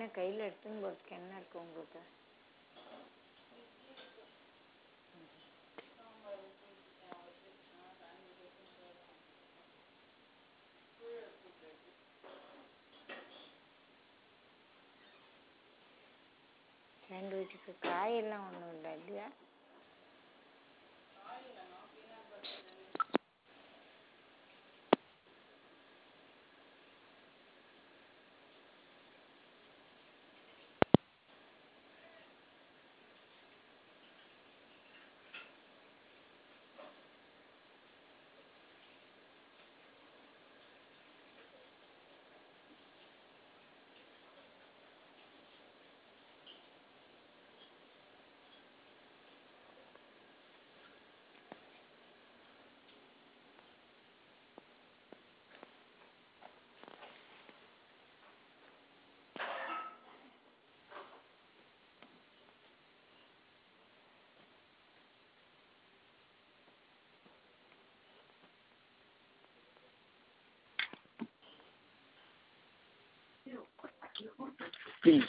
கையில் எடுத்துன்னு போகிறதுக்கு என்ன இருக்கு உங்களுக்கு சாண்ட்விச்சுக்கு காயெல்லாம் ஒன்றும் இல்லை இல்லையா Please.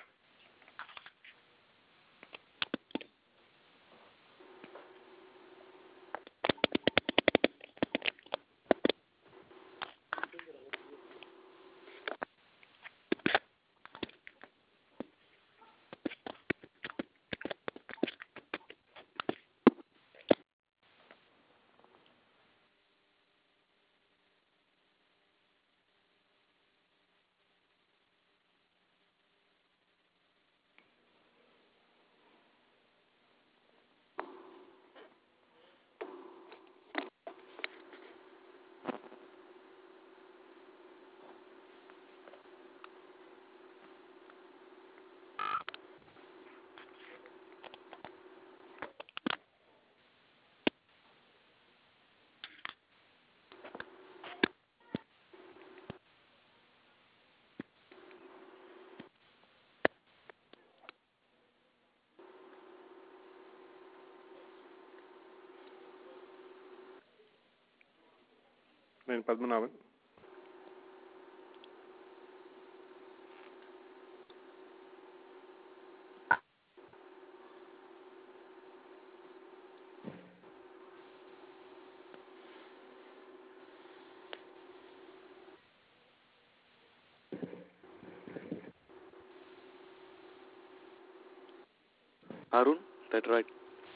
నేను Padmanabhan Arun, that right.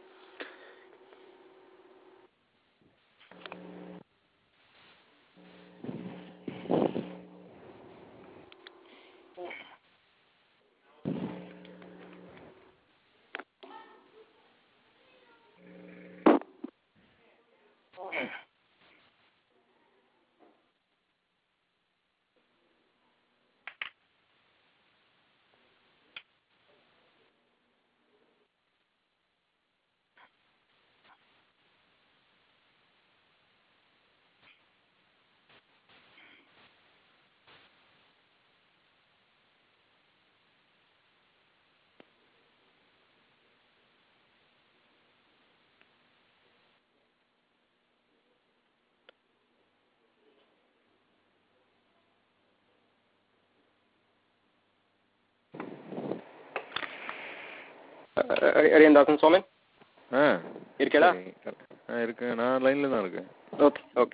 அரியந்தாசன் Soman ஆ இருக்கேடா சரி. ஆ இருக்கேன் நான் லைனில் தான் இருக்கேன் okay okay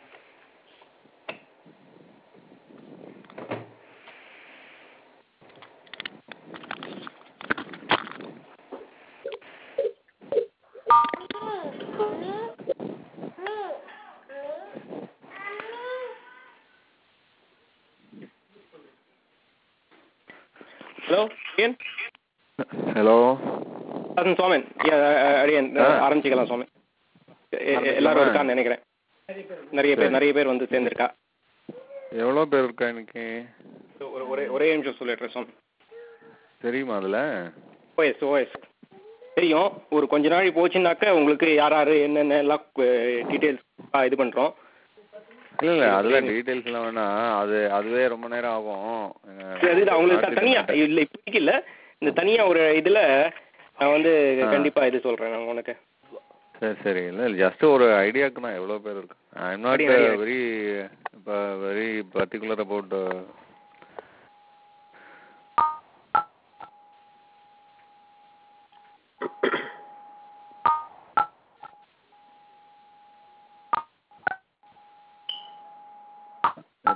hello Ariyan hello Dasan Soman Yeah, ah, Ariyan ஆ. ஆரம்பிச்சுக்கலாம் சோமன் எ- எ- ஆரம்பிக்கலாமா? எல்லாரும் இருக்கான்னு நினைக்கிறேன் நிறைய பேர் சரி. நிறைய பேர் வந்து சேர்ந்துருக்கா எவ்வளோ பேர் இருக்கா இன்னைக்கு ஒரு ஒரே ஒரே நிமிஷம் சொல்லிடுறேன் சோமன் தெரியுமா அதில் ஓஎஸ் ஓஎஸ் தெரியும் ஒரு கொஞ்ச நாள் போச்சுன்னாக்க உங்களுக்கு யார் யார் என்னென்ன எல்லாம் டீட்டெயில்ஸ் இது பண்ணுறோம் இல்லை இல்லை அதெல்லாம் டீட்டெயில்ஸ்லாம் வேணாம் அது அதுவே ரொம்ப நேரம் ஆகும் அது அவங்களுக்கு தனியாக இல்லை இப்போதைக்கு இல்லை இந்த தனியாக ஒரு இதில் நான் வந்து ஆ. கண்டிப்பாக இது சொல்கிறேன் நான் உனக்கு சரி சரி இல்லை ஜஸ்ட் ஒரு ஐடியாவுக்கு நான் எவ்வளோ பேர் இருக்கு I am not idea. Very இப்போ வெரி பர்டிகுலர் அபவுட்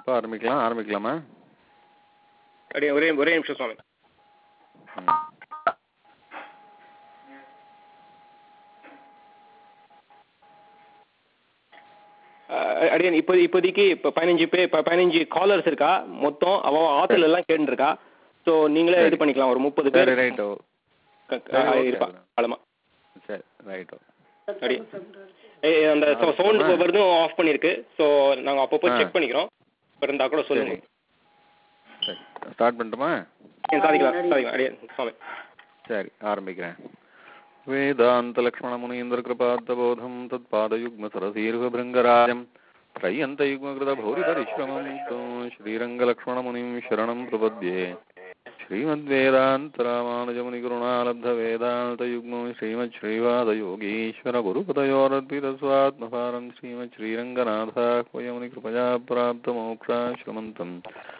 எப்போ ஆரம்பிக்கலாம் ஆரம்பிக்கலாமா அப்படியே ஒரே ஒரே நிமிஷம் சுவாமி ம். அஹ் அடியன் இப்போ இப்போதைக்கு இப்போ பதினஞ்சு பே இப்போ பதினஞ்சு காலர்ஸ் இருக்கா மொத்தம் அவ ஆத்துல எல்லாம் கேட்டுருக்கா ஸோ நீங்களே இது பண்ணிக்கலாம் ஒரு முப்பது பேர் சரி ரைட்டோ க- க- சரி, okay. இருப்பா ஆழமா சரி ரைட்டோ அப்படி ஏய், அந்த சவுண்ட் வருதும் ஆஃப் பண்ணிருக்கு ஸோ நாங்கள் அப்பப்போ ஆ. செக் பண்ணிக்கிறோம் இப்போ இருந்தால் கூட சொல்லுங்க சரி சரி ஸ்டார்ட் பண்ணட்டுமா ஏன் சாதிக்கலாம் சாதிக்கலாம் அடியே சுவாமி சரி ஆரம்பிக்கிறேன் वेदान्तलक्ष्मणमुनीन्द्रकृपार्थबोधं तत्पादयुग्मसरसीर्घभृङ्गराजं त्रय्यन्तयुग्मकृतभौरिपरिश्रमं तं श्रीरङ्गलक्ष्मणमुनिं शरणं प्रपद्ये श्रीमद्वेदान्तरामानुजमुनिगुरुणालब्धवेदान्तयुग्मं श्रीमच्छ्रीवादयोगीश्वरगुरुपदयोरद्वितस्वात्मभारं श्रीमच्छ्रीरङ्गनाथाह्वयमुनिकृपया प्राप्तमोक्षाश्रमन्तं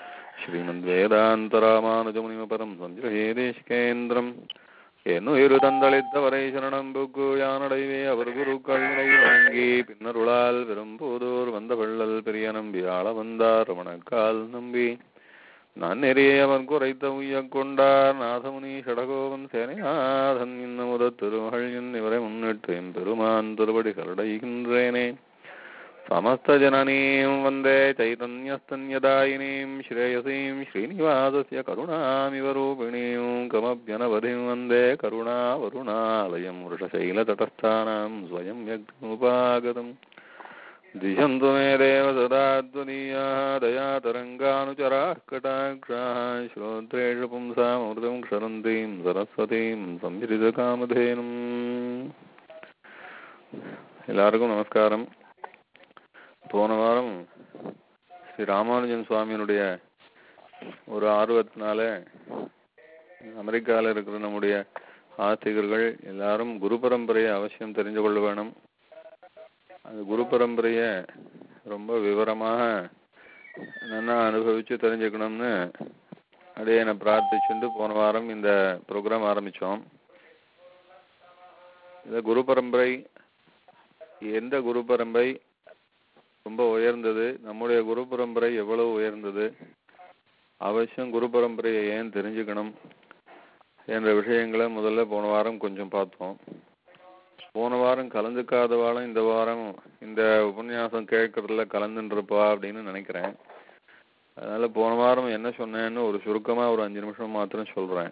श्रीमद्वेदान्तरामानुजमुनिमपदं सञ्जृहे देशिकेन्द्रम् என்னுயிரு தந்தளித்தவரை சரணம் புக்கு யானடைவே அவர் குருக்கள் நிலை வணங்கி பின்னருளால் விரும்போதோர் வந்த வள்ளல் பெரிய நம்பி ஆள வந்தார் ரமணக்கால் நம்பி நான் நெறிய அவன் குறைத்த உய்யக் கொண்டார் நாதமுனி ஷடகோபன் சேனைநாதன் இன்னமுத திருமகள் இவரை முன்னிட்டு என் பெருமான் திருபடி கருடைகின்றேனே समस्तजननीं वन्दे चैतन्यस्तन्यदायिनीं श्रेयसीं श्रीनिवासस्य करुणामिव रूपिणीं कमभ्यनवधिं वन्दे करुणावरुणालयं वृषशैलतटस्थानां स्वयं यज्ञमुपागतम् दिशन्तु मे देव सदा त्वदीयाः दयातरङ्गानुचराः कटाक्षाः श्रोत्रेषु पुंसामृतं क्षरन्तीं सरस्वतीं संहृतकामधेनुम् எல்லாருக்கும் நமஸ்காரம் போன வாரம் ஸ்ரீ ராமானுஜன் சுவாமியினுடைய ஒரு ஆர்வத்தினால அமெரிக்காவில் இருக்கிற நம்முடைய ஆஸ்திகர்கள் எல்லாரும் குரு பரம்பரையை அவசியம் தெரிந்து கொள்ள வேணும் அந்த குரு பரம்பரையை ரொம்ப விவரமாக நல்லா அனுபவிச்சு தெரிஞ்சுக்கணும்னு அப்படியே என்னை பிரார்த்திச்சுட்டு போன வாரம் இந்த ப்ரோக்ராம் ஆரம்பித்தோம் இந்த குரு பரம்பரை எந்த குரு பரம்பரை ரொம்ப உயர்ந்தது நம்முடைய குரு பரம்பரை எவ்வளவு உயர்ந்தது அவசியம் குரு பரம்பரையை ஏன் தெரிஞ்சுக்கணும் என்ற விஷயங்களை முதல்ல போன வாரம் கொஞ்சம் பார்த்தோம் போன வாரம் கலந்துக்காதவாளும் இந்த வாரம் இந்த உபன்யாசம் கேட்கறதுல கலந்துருப்பா அப்படின்னு நினைக்கிறேன் அதனால போன வாரம் என்ன சொன்னேன்னு ஒரு சுருக்கமா ஒரு அஞ்சு நிமிஷம் மாத்திரம் சொல்றேன்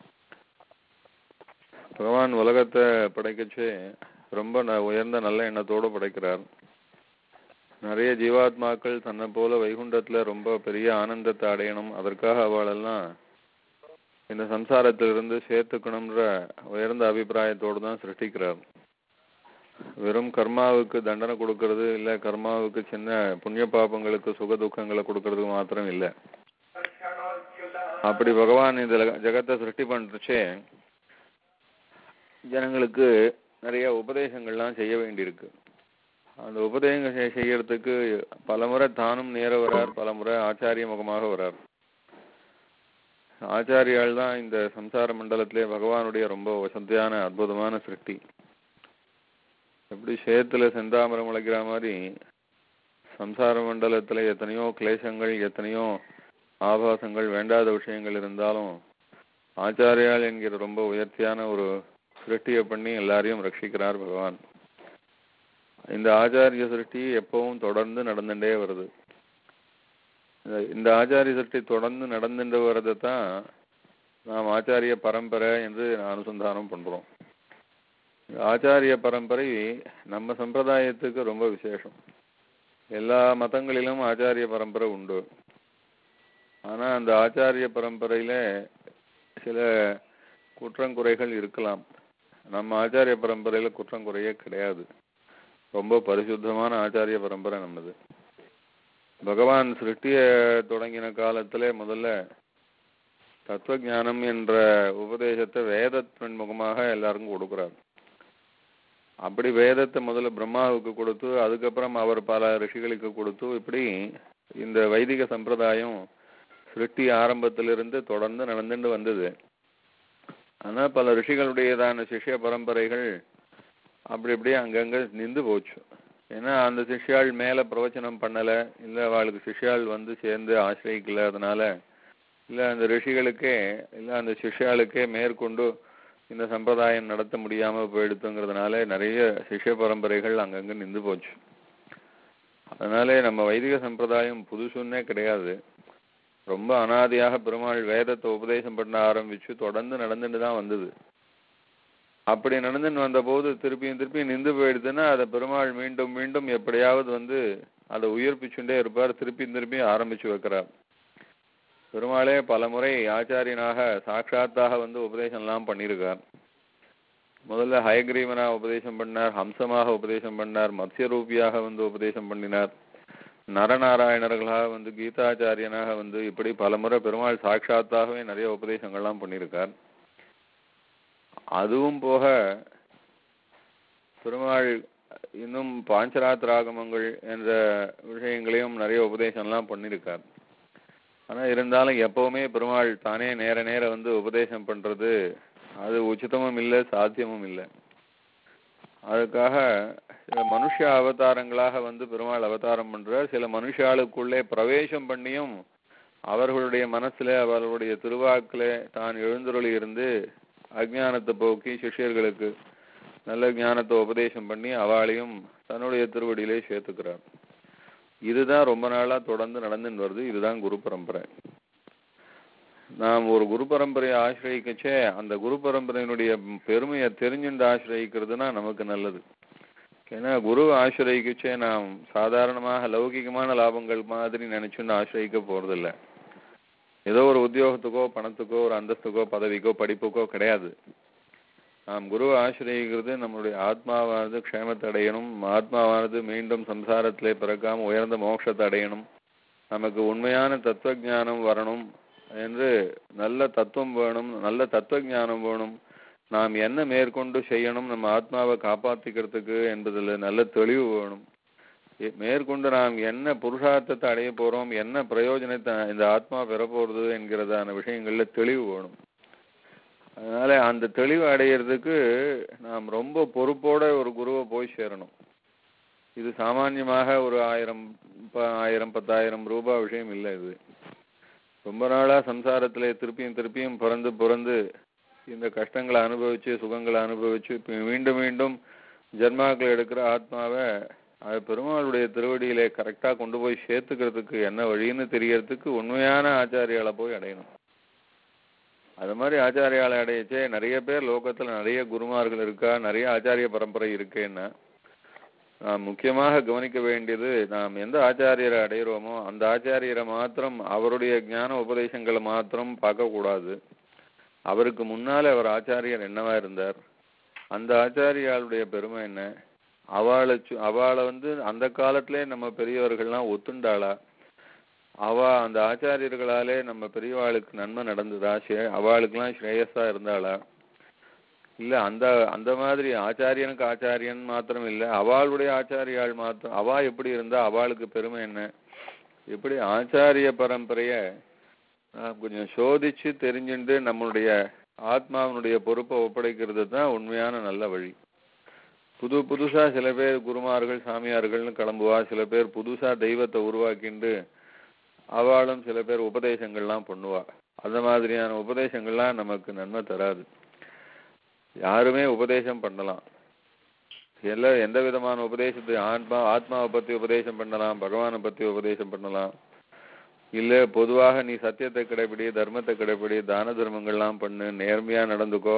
பகவான் உலகத்தை படைக்கச்சு ரொம்ப ந- உயர்ந்த நல்ல எண்ணத்தோட படைக்கிறார் நிறைய ஜீவாத்மாக்கள் தன்னை போல வைகுண்டத்துல ரொம்ப பெரிய ஆனந்தத்தை அடையணும் அதற்காக அவளெல்லாம் இந்த சம்சாரத்திலிருந்து சேர்த்துக்கணும்ன்ற உயர்ந்த அபிப்பிராயத்தோடு தான் சிருஷ்டிக்கிறார் வெறும் கர்மாவுக்கு தண்டனை கொடுக்கறது இல்ல கர்மாவுக்கு சின்ன புண்ணிய பாபங்களுக்கு சுக துக்கங்களை கொடுக்கறதுக்கு மாத்திரம் இல்ல அப்படி பகவான் இந்த ஜக- ஜகத்தை சிருஷ்டி பண்றச்சே ஜனங்களுக்கு நிறைய உபதேசங்கள்லாம் செய்ய வேண்டியிருக்கு அந்த உபதேசம் செய்- செய்யறதுக்கு பலமுறை தானும் நேர வரார் பலமுறை ஆச்சாரிய முகமாக வரார் ஆச்சாரியால் தான் இந்த சம்சார மண்டலத்திலே பகவானுடைய ரொம்ப வசதியான அற்புதமான சிருஷ்டி எப்படி சேத்துல செந்தாமரம் முளைக்கிற மாதிரி சம்சார மண்டலத்துல எத்தனையோ கிளேசங்கள் எத்தனையோ ஆபாசங்கள் வேண்டாத விஷயங்கள் இருந்தாலும் ஆச்சாரியால் என்கிற ரொம்ப உயர்த்தியான ஒரு சிருஷ்டியை பண்ணி எல்லாரையும் ரட்சிக்கிறார் பகவான் இந்த ஆச்சாரிய சிருஷ்டி எப்பவும் தொடர்ந்து நடந்துட்டே வருது இந்த- இந்த ஆச்சாரிய சிருஷ்டி தொடர்ந்து நடந்துட்டு வர்றதை தான் நாம் ஆச்சாரிய பரம்பரை என்று அனுசந்தானம் பண்றோம் இந்த ஆச்சாரிய பரம்பரை நம்ம சம்பிரதாயத்துக்கு ரொம்ப விசேஷம் எல்லா மதங்களிலும் ஆச்சாரிய பரம்பரை உண்டு ஆனா அந்த ஆச்சாரிய பரம்பரையில சில குற்றங்குறைகள் இருக்கலாம் நம்ம ஆச்சாரிய பரம்பரையில குற்றங்குறையே கிடையாது ரொம்ப பரிசுத்தமான ஆச்சாரிய பரம்பரை நம்மது பகவான் சிருஷ்டிய தொடங்கின காலத்திலே முதல்ல தத்துவஞானம் என்ற உபதேசத்தை வேதத்தின் முகமாக எல்லாருக்கும் கொடுக்கிறார் அப்படி வேதத்தை முதல்ல பிரம்மாவுக்கு கொடுத்து அதுக்கப்புறம் அவர் பல ரிஷிகளுக்கு கொடுத்து இப்படி இந்த வைதிக சம்பிரதாயம் சிருஷ்டி ஆரம்பத்திலிருந்து தொடர்ந்து நடந்துட்டு வந்தது ஆனா பல ரிஷிகளுடையதான சிஷ்ய பரம்பரைகள் அப்படி அப்படியே அங்கங்க நின்று போச்சு ஏன்னா அந்த சிஷ்யாள் மேல பிரவச்சனம் பண்ணல இல்ல அவளுக்கு சிஷ்யாள் வந்து சேர்ந்து ஆசிரியக்கல அதனால இல்ல அந்த ரிஷிகளுக்கே இல்ல அந்த சிஷ்யாளுக்கே மேற்கொண்டு இந்த சம்பிரதாயம் நடத்த முடியாம போயிடுத்துங்கிறதுனால நிறைய சிஷ்ய பரம்பரைகள் அங்கங்க நின்று போச்சு அதனாலே நம்ம வைதிக சம்பிரதாயம் புதுசுன்னே கிடையாது ரொம்ப அனாதியாக பெருமாள் வேதத்தை உபதேசம் பண்ண ஆரம்பிச்சு தொடர்ந்து நடந்துட்டு தான் வந்தது அப்படி நடந்துன்னு வந்தபோது திருப்பியும் திருப்பியும் நின்று போயிடுதுன்னா அதை பெருமாள் மீண்டும் மீண்டும் எப்படியாவது வந்து அதை உயிர்ப்பிச்சுட்டே இருப்பார் திருப்பியும் திருப்பியும் ஆரம்பிச்சு வைக்கிறார் பெருமாளே பல முறை ஆச்சாரியனாக சாட்சாத்தாக வந்து உபதேசம்லாம் பண்ணியிருக்கார் முதல்ல ஹயக்ரீவனா உபதேசம் பண்ணார் ஹம்சமாக உபதேசம் பண்ணார் மத்ஸ்யரூபியாக வந்து உபதேசம் பண்ணினார் நரநாராயணர்களாக வந்து கீதாச்சாரியனாக வந்து இப்படி பலமுறை பெருமாள் சாட்சாத்தாகவே நிறைய உபதேசங்கள்லாம் பண்ணியிருக்கார் அதுவும் போக பெருமாள் இன்னும் பாஞ்சராத்திராகமங்கள் என்ற விஷயங்களையும் நிறைய உபதேசம்லாம் பண்ணியிருக்கார் ஆனா இருந்தாலும் எப்பவுமே பெருமாள் தானே நேர நேர வந்து உபதேசம் பண்றது அது உச்சிதமும் இல்லை சாத்தியமும் இல்லை அதுக்காக சில மனுஷ அவதாரங்களாக வந்து பெருமாள் அவதாரம் பண்றார் சில மனுஷாளுக்குள்ளே பிரவேசம் பண்ணியும் அவர்களுடைய மனசுல அவர்களுடைய திருவாக்கில தான் எழுந்தருளி இருந்து அஜ்ஞானத்தை போக்கி சிஷ்யர்களுக்கு நல்ல ஞானத்தை உபதேசம் பண்ணி அவளையும் தன்னுடைய திருவடியிலே சேர்த்துக்கிறார் இதுதான் ரொம்ப நாளா தொடர்ந்து நடந்துன்னு வருது இதுதான் குரு பரம்பரை நாம் ஒரு குரு பரம்பரையை ஆசிரியக்கச்சே அந்த குரு பரம்பரையினுடைய பெருமையை தெரிஞ்சுண்டு ஆசிரியக்கிறதுனா நமக்கு நல்லது ஏன்னா குரு ஆசிரியக்கச்சே நாம் சாதாரணமாக லௌகிகமான லாபங்கள் மாதிரி நினைச்சுன்னு ஆசிரியக்க போறதில்ல ஏதோ ஒரு உத்தியோகத்துக்கோ பணத்துக்கோ ஒரு அந்தஸ்துக்கோ பதவிக்கோ படிப்புக்கோ கிடையாது நாம் குரு ஆசிரியக்கிறது நம்மளுடைய ஆத்மாவானது க்ஷேமத்தை அடையணும் ஆத்மாவானது மீண்டும் சம்சாரத்திலே பிறக்காம உயர்ந்த மோட்சத்தை அடையணும் நமக்கு உண்மையான தத்துவ ஞானம் வரணும் என்று நல்ல தத்துவம் வேணும் நல்ல தத்துவ ஞானம் வேணும் நாம் என்ன மேற்கொண்டு செய்யணும் நம்ம ஆத்மாவை காப்பாத்திக்கிறதுக்கு என்பதில் நல்ல தெளிவு வேணும் எ- மேற்கொண்டு நாம் என்ன புருஷார்த்தத்தை அடைய போறோம் என்ன பிரயோஜனத்தை இந்த ஆத்மா பெற போறது என்கிறதான விஷயங்கள்ல தெளிவு வேணும் அதனால அந்த தெளிவு அடையிறதுக்கு நாம் ரொம்ப பொறுப்போட ஒரு குருவை போய் சேரணும் இது சாமான்யமாக ஒரு ஆயிரம் ப- ஆயிரம் பத்தாயிரம் ரூபாய் விஷயம் இல்லை இது ரொம்ப நாளா சம்சாரத்திலே திருப்பியும் திருப்பியும் பிறந்து பிறந்து இந்த கஷ்டங்களை அனுபவிச்சு சுகங்களை அனுபவிச்சு இப்ப மீண்டும் மீண்டும் ஜென்மாக்கள் எடுக்கிற ஆத்மாவை அது பெருமாளுடைய திருவடியிலே கரெக்டா கொண்டு போய் சேர்த்துக்கிறதுக்கு என்ன வழின்னு தெரியறதுக்கு உண்மையான ஆச்சாரியால போய் அடையணும் அது மாதிரி ஆச்சாரியால அடையச்சே நிறைய பேர் லோகத்துல நிறைய குருமார்கள் இருக்கா நிறைய ஆச்சாரிய பரம்பரை இருக்கேன்னா நாம் முக்கியமாக கவனிக்க வேண்டியது நாம் எந்த ஆச்சாரியரை அடையிறோமோ அந்த ஆச்சாரியரை மாத்திரம் அவருடைய ஞான உபதேசங்களை மாத்திரம் பார்க்கக்கூடாது அவருக்கு முன்னாலே அவர் ஆச்சாரியர் என்னவா இருந்தார் அந்த ஆச்சாரியாளுடைய பெருமை என்ன அவளை சு- அவளை வந்து அந்த காலத்திலே நம்ம பெரியவர்கள்லாம் ஒத்துண்டாளா அவ அந்த ஆச்சாரியர்களாலே நம்ம பெரியவாளுக்கு நன்மை நடந்ததா ஸ்ரே- அவளுக்கெல்லாம் ஸ்ரேயஸா இருந்தாளா இல்ல அந்த அந்த மாதிரி ஆச்சாரியனுக்கு ஆச்சாரியன் மாத்திரம் இல்ல அவளுடைய ஆச்சாரியாள் மாத்திரம் அவா எப்படி இருந்தா அவளுக்கு பெருமை என்ன இப்படி ஆச்சாரிய பரம்பரைய நாம் கொஞ்சம் சோதிச்சு தெரிஞ்சுண்டு நம்மளுடைய ஆத்மாவினுடைய பொறுப்பை ஒப்படைக்கிறது தான் உண்மையான நல்ல வழி புது புதுசா சில பேர் குருமார்கள் சாமியார்கள்னு கிளம்புவா சில பேர் புதுசா தெய்வத்தை உருவாக்கிண்டு அவளும் சில பேர் உபதேசங்கள்லாம் பண்ணுவா அந்த மாதிரியான உபதேசங்கள்லாம் நமக்கு நன்மை தராது யாருமே உபதேசம் பண்ணலாம் எல்லா எந்த விதமான உபதேசத்தை ஆத்மா ஆத்மாவை பத்தி உபதேசம் பண்ணலாம் பகவானை பத்தி உபதேசம் பண்ணலாம் இல்ல பொதுவாக நீ சத்தியத்தை கடைபிடி தர்மத்தை கடைபிடி தான தர்மங்கள்லாம் பண்ணு நேர்மையா நடந்துக்கோ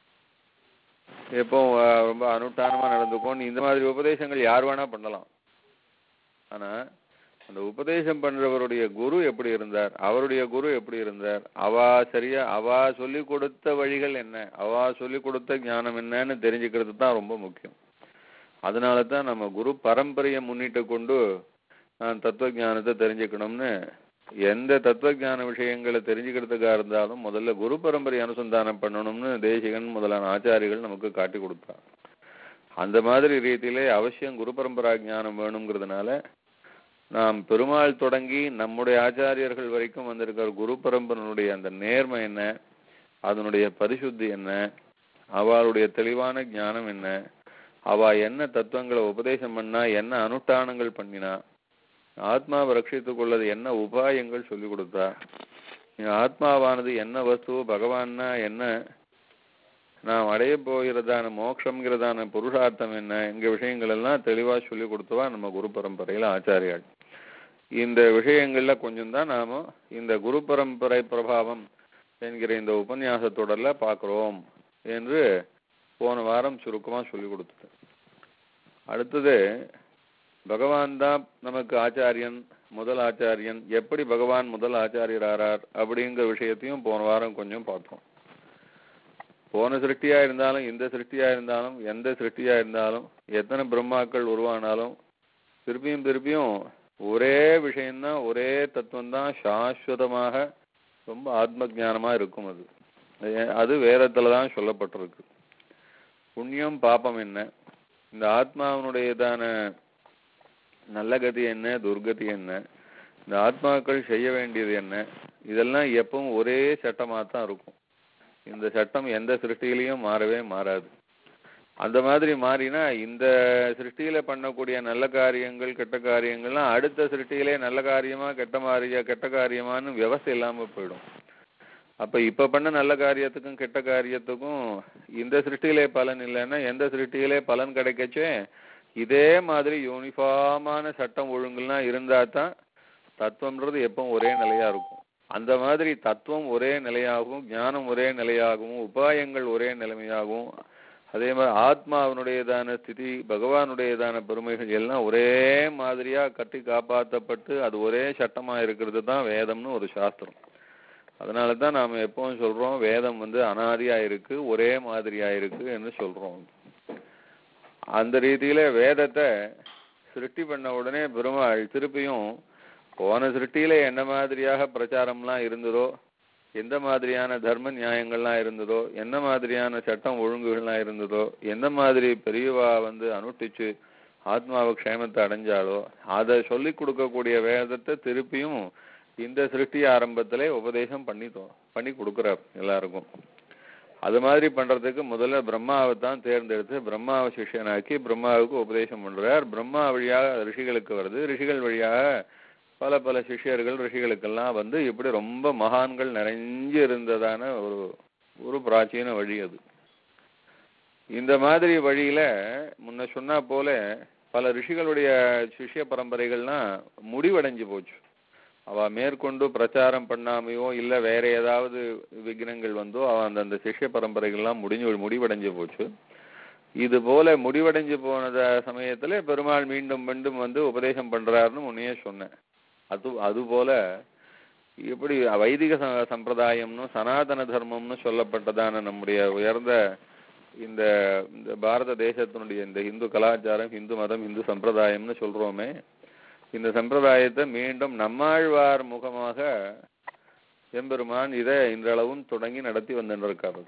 எப்போ அஹ், ரொம்ப அனுஷ்டானமா நடந்துக்கோ நீ இந்த மாதிரி உபதேசங்கள் யார் வேணா பண்ணலாம் ஆனா அந்த உபதேசம் பண்றவருடைய குரு எப்படி இருந்தார் அவருடைய குரு எப்படி இருந்தார் அவா சரியா அவா சொல்லி கொடுத்த வழிகள் என்ன அவா சொல்லி கொடுத்த ஞானம் என்னன்னு தெரிஞ்சுக்கிறது தான் ரொம்ப முக்கியம் அதனால தான் நம்ம குரு பரம்பரையை முன்னிட்டு கொண்டு நான் தத்துவ ஞானத்தை தெரிஞ்சுக்கணும்னு எந்த தத்துவ ஞான விஷயங்களை தெரிஞ்சுக்கிறதுக்கா இருந்தாலும் முதல்ல குரு பரம்பரை அனுசந்தானம் பண்ணணும்னு தேசிகன் முதலான ஆச்சாரிகள் நமக்கு காட்டி கொடுத்தார் அந்த மாதிரி ரீதியிலே அவசியம் குரு பரம்பரா ஞானம் வேணுங்கிறதுனால நாம் பெருமாள் தொடங்கி நம்முடைய ஆச்சாரியர்கள் வரைக்கும் வந்திருக்கிற குரு பரம்பரனுடைய அந்த நேர்மை என்ன அதனுடைய பரிசுத்தி என்ன அவளுடைய தெளிவான ஞானம் என்ன அவ என்ன தத்துவங்களை உபதேசம் பண்ணா என்ன அனுஷ்டானங்கள் பண்ணினா ஆத்மாவை ரட்சித்துக் கொள்ளது என்ன உபாயங்கள் சொல்லி கொடுத்தா இந்த ஆத்மாவானது என்ன வஸ்து பகவான்னா என்ன நாம் அடைய போகிறதான மோட்சம்ங்கிறதான புருஷார்த்தம் என்ன எங்க விஷயங்கள் எல்லாம் தெளிவா சொல்லி கொடுத்தவா நம்ம குரு பரம்பரையில ஆச்சாரியாள் இந்த விஷயங்கள்ல கொஞ்சம் தான் நாம இந்த குரு பரம்பரை பிரபாவம் என்கிற இந்த உபன்யாச தொடர்ல பார்க்கிறோம் என்று போன வாரம் சுருக்கமா சொல்லி கொடுத்தது அடுத்தது பகவான் தான் நமக்கு ஆச்சாரியன் முதல் ஆச்சாரியன் எப்படி பகவான் முதல் ஆச்சாரியர் ஆறார் அப்படிங்கிற விஷயத்தையும் போன வாரம் கொஞ்சம் பார்த்தோம் போன சிருஷ்டியா இருந்தாலும் இந்த சிருஷ்டியா இருந்தாலும் எந்த சிருஷ்டியா இருந்தாலும் எத்தனை பிரம்மாக்கள் உருவானாலும் திருப்பியும் திருப்பியும் ஒரே விஷயம்தான் ஒரே தத்துவம் தான் சாஸ்வதமாக ரொம்ப ஆத்ம ஞானமா இருக்கும் அது அது- அது வேதத்துல தான் சொல்லப்பட்டிருக்கு புண்ணியம் பாபம் என்ன இந்த ஆத்மாவினுடையதான நல்ல கதி என்ன துர்கதி என்ன இந்த ஆத்மாக்கள் செய்ய வேண்டியது என்ன இதெல்லாம் எப்பவும் ஒரே சட்டமா தான் இருக்கும் இந்த சட்டம் எந்த சிருஷ்டியிலையும் மாறவே மாறாது அந்த மாதிரி மாறினா இந்த சிருஷ்டியில பண்ணக்கூடிய நல்ல காரியங்கள் கெட்ட காரியங்கள்லாம் அடுத்த சிருஷ்டியிலே நல்ல காரியமா கெட்ட மாறியா கெட்ட காரியமான்னு விவசாயம் இல்லாம போயிடும் அப்ப இப்ப பண்ண நல்ல காரியத்துக்கும் கெட்ட காரியத்துக்கும் இந்த சிருஷ்டியிலே பலன் இல்லைன்னா எந்த சிருஷ்டியிலே பலன் கிடைக்கச்சே இதே மாதிரி யூனிஃபார்மான சட்டம் ஒழுங்குலாம் இருந்தா தான் தத்துவம்ன்றது எப்பவும் ஒரே நிலையா இருக்கும் அந்த மாதிரி தத்துவம் ஒரே நிலையாகவும் ஞானம் ஒரே நிலையாகவும் உபாயங்கள் ஒரே நிலைமையாகவும் அதே மாதிரி ஆத்மாவினுடையதான ஸ்திதி பகவானுடையதான பெருமைகள் எல்லாம் ஒரே மாதிரியா கட்டி காப்பாற்றப்பட்டு அது ஒரே சட்டமா இருக்கிறது தான் வேதம்னு ஒரு சாஸ்திரம் அதனால தான் நாம எப்பவும் சொல்றோம் வேதம் வந்து அனாதியா இருக்கு ஒரே மாதிரியா இருக்கு என்று சொல்றோம் அந்த ரீதியில வேதத்தை சிருஷ்டி பண்ண உடனே பெருமாள் திருப்பியும் போன சிருஷ்டியில என்ன மாதிரியாக பிரச்சாரம்லாம் இருந்ததோ எந்த மாதிரியான தர்ம நியாயங்கள்லாம் இருந்ததோ என்ன மாதிரியான சட்டம் ஒழுங்குகள்லாம் இருந்ததோ எந்த மாதிரி பெரியவா வந்து அனுஷ்டிச்சு ஆத்மாவ க்ஷேமத்தை அடைஞ்சாலோ அதை சொல்லி கொடுக்கக்கூடிய வேதத்தை திருப்பியும் இந்த சிருஷ்டி ஆரம்பத்திலே உபதேசம் பண்ணி தோ- பண்ணி கொடுக்குறார் எல்லாருக்கும் அது மாதிரி பண்றதுக்கு முதல்ல பிரம்மாவை தான் தேர்ந்தெடுத்து பிரம்மாவை சிஷ்யனாக்கி பிரம்மாவுக்கு உபதேசம் பண்றார் பிரம்மா வழியாக ரிஷிகளுக்கு வருது ரிஷிகள் வழியாக பல பல சிஷ்யர்கள் ரிஷிகளுக்கெல்லாம் வந்து இப்படி ரொம்ப மகான்கள் நிறைஞ்சு இருந்ததான ஒரு ஒரு பிராச்சீன வழி அது இந்த மாதிரி வழியில முன்ன சொன்னா போல பல ரிஷிகளுடைய சிஷ்ய பரம்பரைகள்லாம் முடிவடைஞ்சு போச்சு அவ மேற்கொண்டு பிரச்சாரம் பண்ணாமையோ இல்ல வேற ஏதாவது விக்னங்கள் வந்தோ அவ அந்தந்த சிஷ்ய பரம்பரைகள்லாம் முடிஞ்சு முடிவடைஞ்சு போச்சு இது போல முடிவடைஞ்சு போனத சமயத்துல பெருமாள் மீண்டும் மீண்டும் வந்து உபதேசம் பண்றாருன்னு முன்னையே சொன்னேன் அது அது போல இப்படி வைதிக ச- சம்பிரதாயம்னு சனாதன தர்மம்னு சொல்லப்பட்டதான நம்முடைய உயர்ந்த இந்த இந்த பாரத தேசத்தினுடைய இந்த இந்து கலாச்சாரம் இந்து மதம் இந்து சம்பிரதாயம்னு சொல்றோமே இந்த சம்பிரதாயத்தை மீண்டும் நம்மாழ்வார் முகமாக எம்பெருமான் இதை இன்றளவும் தொடங்கி நடத்தி வந்துருக்காரு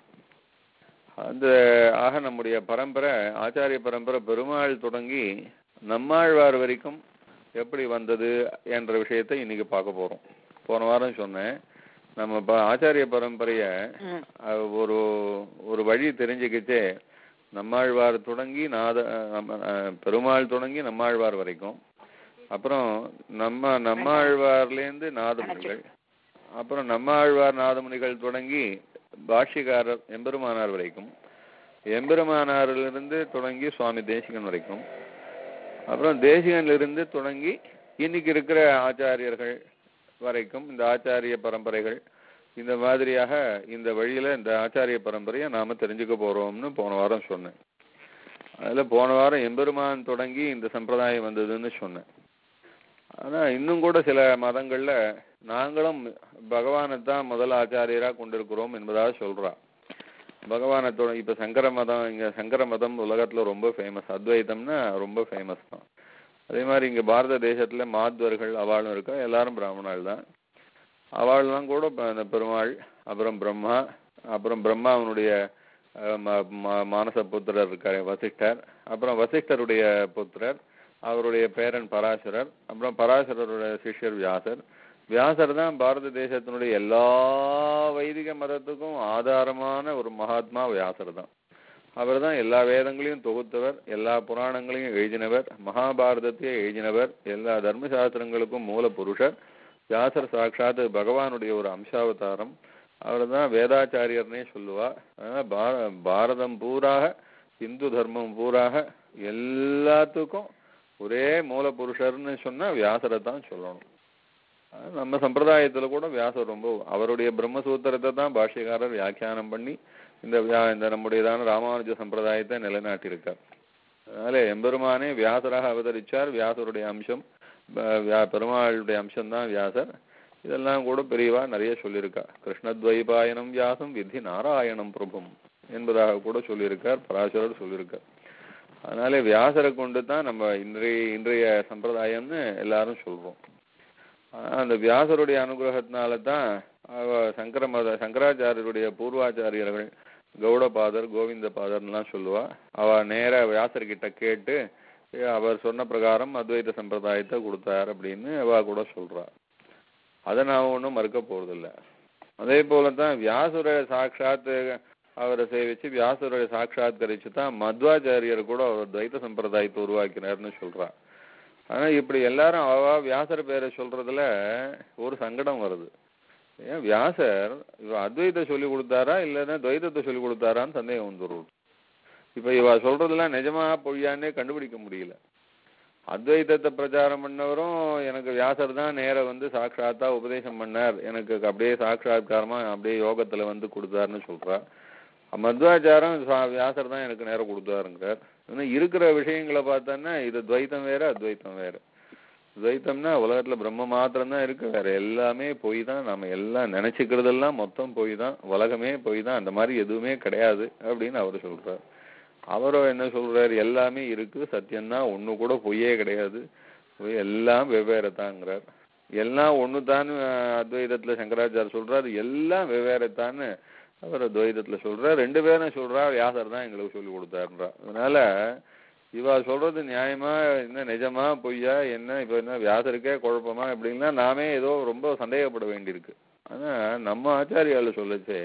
அந்த ஆக நம்முடைய பரம்பரை ஆச்சாரிய பரம்பரை பெருமாள் தொடங்கி நம்மாழ்வார் வரைக்கும் எப்படி வந்தது என்ற விஷயத்தை இன்னைக்கு பார்க்க போறோம் போன வாரம் சொன்னேன் நம்ம ப- ஆச்சாரிய பரம்பரைய ம். அஹ், ஒரு ஒரு வழி தெரிஞ்சுக்கிச்சே நம்மாழ்வார் தொடங்கி நாத நம்ம- அஹ், பெருமாள் தொடங்கி நம்மாழ்வார் வரைக்கும் அப்புறம் நம்ம நம்மாழ்வார்லேருந்து நாதமுனிகள் அப்புறம் நம்மாழ்வார் நாதமுனிகள் தொடங்கி பாஷ்யக்காரர் எம்பெருமானார் வரைக்கும் எம்பெருமானாரிலிருந்து தொடங்கி சுவாமி தேசிகன் வரைக்கும் அப்புறம் தேசிகனிலிருந்து தொடங்கி இன்னைக்கு இருக்கிற ஆச்சாரியர்கள் வரைக்கும் இந்த ஆச்சாரிய பரம்பரைகள் இந்த மாதிரியாக இந்த வழியில இந்த ஆச்சாரிய பரம்பரையை நாம தெரிஞ்சுக்க போறோம்னு போன வாரம் சொன்னேன் அதுல போன வாரம் எம்பெருமான் தொடங்கி இந்த சம்பிரதாயம் வந்ததுன்னு சொன்னேன் ஆனா இன்னும் கூட சில மதங்கள்ல நாங்களும் பகவானை தான் முதல் ஆச்சாரியரா கொண்டிருக்கிறோம் என்பதாக சொல்றா பகவானை தொட இப்ப சங்கர மதம் இங்க சங்கர மதம் உலகத்துல ரொம்ப ஃபேமஸ் அத்வைதம்னா ரொம்ப ஃபேமஸ் தான் அதே மாதிரி இங்க பாரத தேசத்துல மாத்வர்கள் அவாளும் இருக்கா எல்லாரும் பிராமணாள் தான் அவாள்லாம் கூட இப்ப அந்த பெருமாள் அப்புறம் பிரம்மா அப்புறம் பிரம்மாவனுடைய அஹ், ம- ம- மானச புத்திரர் இருக்காரு வசிஷ்டர் அப்புறம் வசிஷ்டருடைய புத்திரர் அவருடைய பேரன் பராசரர் அப்புறம் பராசரருடைய சிஷ்யர் வியாசர் வியாசர் தான் பாரத தேசத்தினுடைய எல்லா வைதிக மதத்துக்கும் ஆதாரமான ஒரு மகாத்மா வியாசர் தான் அவர் தான் எல்லா வேதங்களையும் தொகுத்தவர் எல்லா புராணங்களையும் எழுதினவர் மகாபாரதத்தையே எழுதினவர் எல்லா தர்மசாஸ்திரங்களுக்கும் மூல புருஷர் வியாசர் சாட்சாத் பகவானுடைய ஒரு அம்சாவதாரம் அவர் தான் வேதாச்சாரியர்னே சொல்லுவா அதனால பார- பாரதம் பூராக இந்து தர்மம் பூராக எல்லாத்துக்கும் ஒரே மூல புருஷர்னு சொன்னா வியாசரை தான் சொல்லணும் அது நம்ம சம்பிரதாயத்துல கூட வியாசர் ரொம்ப அவருடைய பிரம்மசூத்திரத்தை தான் பாஷ்யக்காரர் வியாக்கியானம் பண்ணி இந்த வியா- இந்த நம்முடையதான ராமானுஜ சம்பிரதாயத்தை நிலைநாட்டியிருக்கார் அதனால எம்பெருமானே வியாசராக அவதரிச்சார் வியாசருடைய அம்சம் ப- வியா- பெருமாளுடைய அம்சம் தான் வியாசர் இதெல்லாம் கூட பெரியவா நிறைய சொல்லியிருக்கா கிருஷ்ணத்வைபாயனம் வியாசம் விதி நாராயணம் பிரபும் என்பதாக கூட சொல்லியிருக்கார் பராசரர் சொல்லியிருக்கார் அதனால வியாசரை கொண்டு தான் நம்ம இன்றைய இன்றைய சம்பிரதாயம்னு எல்லாரும் சொல்றோம் ஆனா, அந்த வியாசருடைய அனுகிரகத்தினால தான் அவ சங்கர மத சங்கராச்சாரியருடைய பூர்வாச்சாரியர்கள் கௌடபாதர் கோவிந்தபாதர்லாம் சொல்லுவா அவ நேரா வியாசர்கிட்ட கேட்டு "ஏ, அவர் சொன்ன பிரகாரம் அத்வைத சம்பிரதாயத்தை கொடுத்தார் அப்படின்னு அவ கூட சொல்றா அதை நான் ஒன்றும் மறுக்க போறதில்ல அதே போல தான் வியாசுர சாட்சாத் அவரை சேவிச்சு வியாசுரை சாட்சாத்கரிச்சு தான் மத்வாச்சாரியர் கூட அவர் துவைத சம்பிரதாயத்தை உருவாக்கினார்னு சொல்றா ஆனா இப்படி எல்லாரும் அவ வியாசர் பேரை சொல்றதுல ஒரு சங்கடம் வருது ஏன் வியாசர் இவ அத்வைத சொல்லி கொடுத்தாரா இல்லைன்னா துவைதத்தை சொல்லி கொடுத்தாரான்னு சந்தேகம் வந்துடும் இப்ப இவ சொல்றதெல்லாம் நிஜமா பொய்யான்னே கண்டுபிடிக்க முடியல அத்வைதத்தை பிரச்சாரம் பண்ணவரும் எனக்கு வியாசர் தான் நேர வந்து சாட்சாத்தா உபதேசம் பண்ணார் எனக்கு அப்படியே சாட்சாத்காரமா அப்படியே யோகத்துல வந்து கொடுத்தாருன்னு சொல்றா மத்வாச்சாரம் சுவா- வியாசர் தான் எனக்கு நேரம் கொடுத்தாருங்கிறார் ஆனா இருக்கிற விஷயங்களை பார்த்தோன்னா இது துவைத்தம் வேற அத்வைத்தம் வேற துவைத்தம்னா உலகத்துல பிரம்ம மாத்திரம் தான் இருக்கு வேற எல்லாமே பொய் தான் நாம எல்லாம் நினைச்சுக்கிறதெல்லாம் மொத்தம் பொய் தான் உலகமே பொய் தான் அந்த மாதிரி எதுவுமே கிடையாது அப்படின்னு அவர் சொல்றார் அவரோ என்ன சொல்றாரு எல்லாமே இருக்கு சத்தியம்தான் ஒண்ணு கூட பொய்யே கிடையாது பொய் எல்லாம் வெவ்வேறு தாங்கிறார் எல்லாம் ஒண்ணு தான் அத்வைதத்துல சங்கராச்சாரியர் சொல்றாரு எல்லாம் வெவ்வேறு தான் அவர் துவைதத்துல சொல்றார் ரெண்டு பேரும் சொல்றா வியாசர் தான் எங்களுக்கு சொல்லி கொடுத்தாருன்றா அதனால இவா சொல்றது நியாயமா என்ன நிஜமா பொய்யா என்ன இப்ப என்ன வியாசருக்கே குழப்பமா இப்படின்னா நாமே ஏதோ ரொம்ப சந்தேகப்பட வேண்டியிருக்கு ஆனா நம்ம ஆச்சாரியால சொல்லச்சே